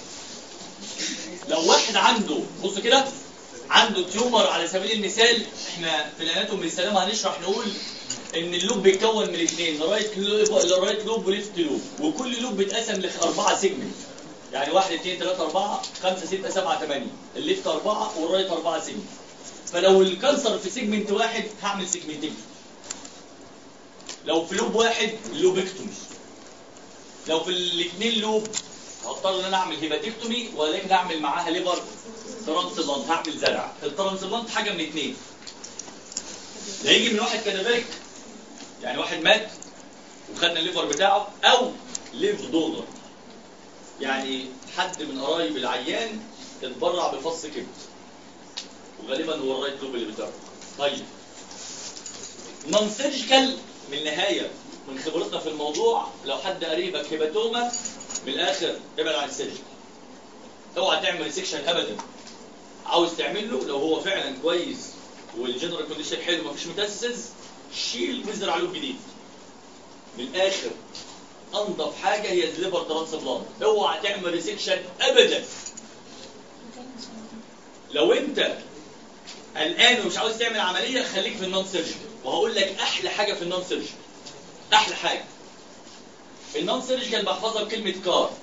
Speaker 3: لو واحد عنده بص كده عنده تيومر على سبيل المثال احنا في الاناتومي بالسلام هنشرح نقول ان اللوب بيتكون من اثنين رايت لوب رايت لوب وليفت لوب وكل لوب بيتقسم لاربعه سيجمنت يعني واحد اثنين ثلاثة أربعة خمسة ستة سبعة ثمانية الليفت أربعة والرايت أربعة سيجمنت فلو الكانسر في سيجمنت واحد هعمل سيجمنتين لو في لوب واحد لوبكتومي لو في الاثنين لوب هضطر ان انا اعمل هيباتكتومي ولكن اعمل معاها ليفر ترانسبلانت هعمل زرع الترانسبلانت حاجه من اثنين لا يجي من واحد كادافيريك يعني واحد مات وخدنا الليفر بتاعه او ليف دونر يعني حد من قرايب العيان اتبرع بفص كبد وغالبا هو الرايت لوب اللي بتاعه طيب نون سيرجيكال من النهايه من خبرتنا في الموضوع لو حد قريبك هيباتوما من الاخر ابعد عن السيرجيكال اوعى تعمل ريسكشن ابدا عاوز تعمل له لو هو فعلا كويس والجنرال كونديشن حلو مفيش متاسس شيل وزرع له جديد من الاخر انضف حاجه هي الليفر ترانسبلانت اوعى تعمل ريسكشن ابدا لو انت قلقان ومش عاوز تعمل عمليه خليك في النون سيرجيكال وهقول لك احلى حاجه في النون سيرجيكال احلى حاجه النون سيرجيكال بحفظها بكلمه كار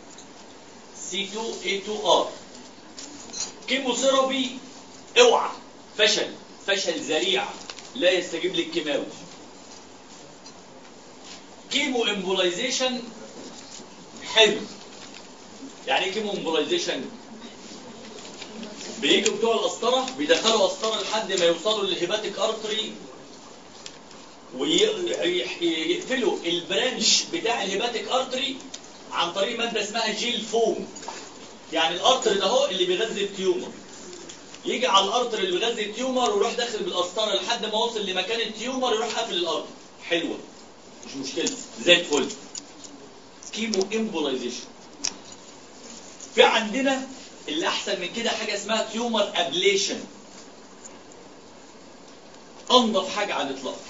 Speaker 3: C2A2R كيموثيرابي اوعى فشل فشل ذريع لا يستجيب للكيماوي كيمو امبولايزيشن حلو يعني ايه كيمو امبولايزيشن بيجوا بتوع القسطره بيدخلوا قسطره لحد ما يوصلوا للهيباتيك ارتري ويقفلوا البرانش بتاع الهيباتيك ارتري عن طريق ماده اسمها جيل فوم يعني الارتر ده هو اللي بيغذي التيومر يجي على الارتر اللي بيغذي التيومر ويروح داخل بالقسطره لحد ما وصل لمكان التيومر يروح قافل الارتر حلوه مش مشكله زي الفل كيمو امبولايزيشن في عندنا اللي احسن من كده حاجه اسمها تيومر ابليشن انضف حاجه على الاطلاق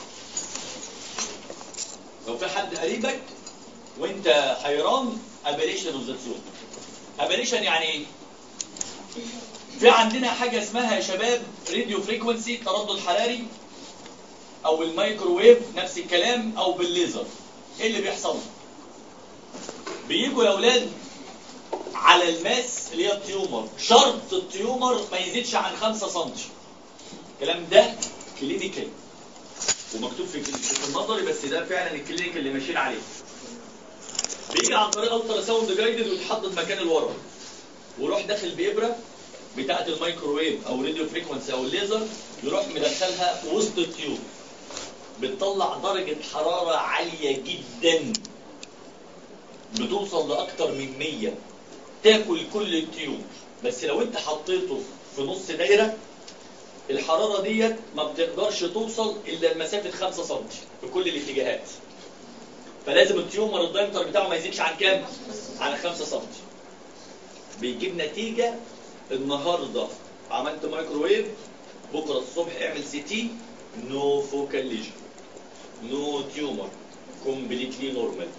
Speaker 3: لو في حد قريبك وانت حيران ابليشن اوف ذا تيومر ابليشن يعني ايه في عندنا حاجه اسمها يا شباب راديو فريكونسي تردد حراري او الميكروويف نفس الكلام او بالليزر ايه اللي بيحصل بيجوا يا اولاد على الماس اللي هي التيومر شرط التيومر ما يزيدش عن 5 سم الكلام ده كلينيكال ومكتوب في في النظري بس ده فعلا الكلينيكال اللي ماشيين عليه بيجي عن طريق الترا ساوند جايدد ويتحدد مكان الورم ويروح داخل بإبرة بتاعة الميكروويف او راديو فريكونسي او الليزر يروح مدخلها وسط التيوب بتطلع درجة حرارة عالية جدا بتوصل لأكتر من 100 تاكل كل التيوب بس لو انت حطيته في نص دايرة الحرارة ديت ما بتقدرش توصل إلا لمسافة 5 سم في كل الاتجاهات فلازم التيومر الدايمتر بتاعه ما يزيدش عن كام؟ عن 5 سم بيجيب نتيجة النهاردة عملت مايكروويف بكرة الصبح اعمل سي تي نو فوكال ليجن no tumor completely normal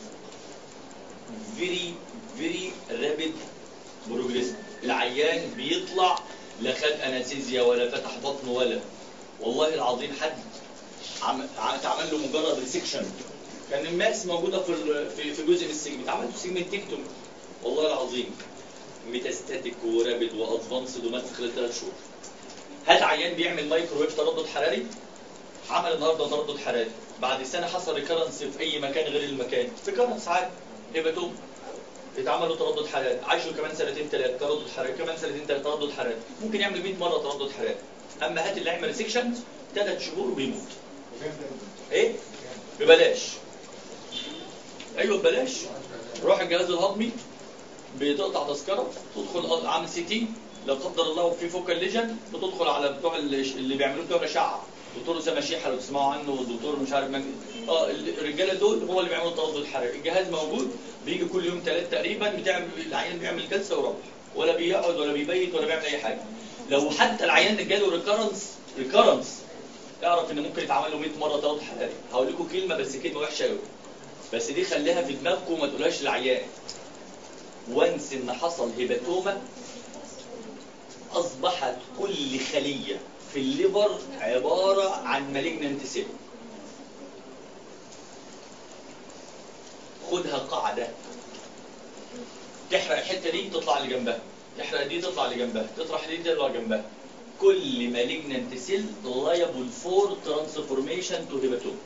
Speaker 3: very very rapid progress العيان بيطلع لا خد انستيزيا ولا فتح بطنه ولا والله العظيم حد عم... ع- اتعمل له مجرد ريسكشن كان الماس موجوده في ال- في في جزء من السجن اتعمل له سيجمنتكتومي والله العظيم ميتاستاتيك ورابد وادفانسد ومات في خلال ثلاث شهور هات عيان بيعمل مايكروويف تردد حراري عمل النهارده تردد حراري بعد سنه حصل ريكرنس في اي مكان غير المكان ريكرنس عادي هيباتوم اتعملوا تردد حراري عاشوا كمان سنتين ثلاثه تردد حراري كمان سنتين ثلاثه تردد حراري ممكن يعمل 100 مره تردد حراري اما هات اللي يعمل ريسكشن ثلاث شهور وبيموت ايه ببلاش ايوه ببلاش روح الجهاز الهضمي بتقطع تذكره تدخل عامل سي تي لا قدر الله في فوكال ليجن بتدخل على بتوع اللي, اللي بيعملوا بتوع الاشعه دكتور اسامه شيحه لو تسمعوا عنه والدكتور مش عارف مجد اه الرجاله دول هو اللي بيعملوا التردد الحراري الجهاز موجود بيجي كل يوم ثلاث تقريبا بتعمل العيان بيعمل جلسه ويروح ولا بيقعد ولا بيبيت ولا بيعمل اي حاجه لو حتى العيان جاله ريكرنس ريكرنس اعرف ان ممكن يتعمل له 100 مره تردد حراري هقول لكم كلمه بس كلمه وحشه قوي بس دي خليها في دماغكم وما تقولهاش للعيان وانس ان حصل هيباتوما اصبحت كل خليه في الليفر عباره عن مالجنانت سيل خدها قاعده تحرق الحته دي تطلع اللي جنبها تحرق دي تطلع اللي جنبها تطرح دي تطلع جنبها كل مالجنانت سيل liable فور ترانسفورميشن تو هيباتوما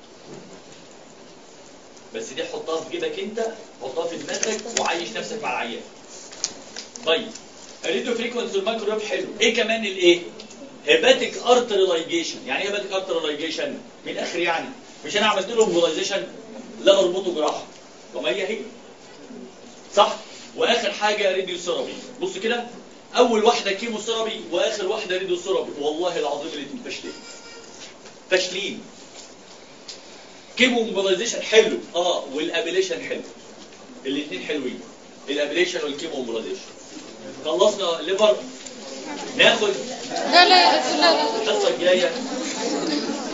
Speaker 3: بس دي حطها في جيبك انت حطها في دماغك وعيش نفسك مع العيان طيب الريديو فريكونسي والمايكرويف حلو ايه كمان الايه هيباتيك ارتري لايجيشن يعني ايه هيباتيك ارتري لايجيشن من الاخر يعني مش انا عملت له موبيلايزيشن لا اربطه جراحه طب ما هي هي صح واخر حاجه راديو ثيرابي بص كده اول واحده كيمو ثيرابي واخر واحده راديو ثيرابي والله العظيم الاثنين فاشلين فاشلين كيمو موبيلايزيشن حلو اه والابيليشن حلو الاثنين حلوين الابيليشن والكيمو موبيلايزيشن خلصنا ليفر ناخد
Speaker 2: لا لا يا دكتور لا لا
Speaker 3: الحصه الجايه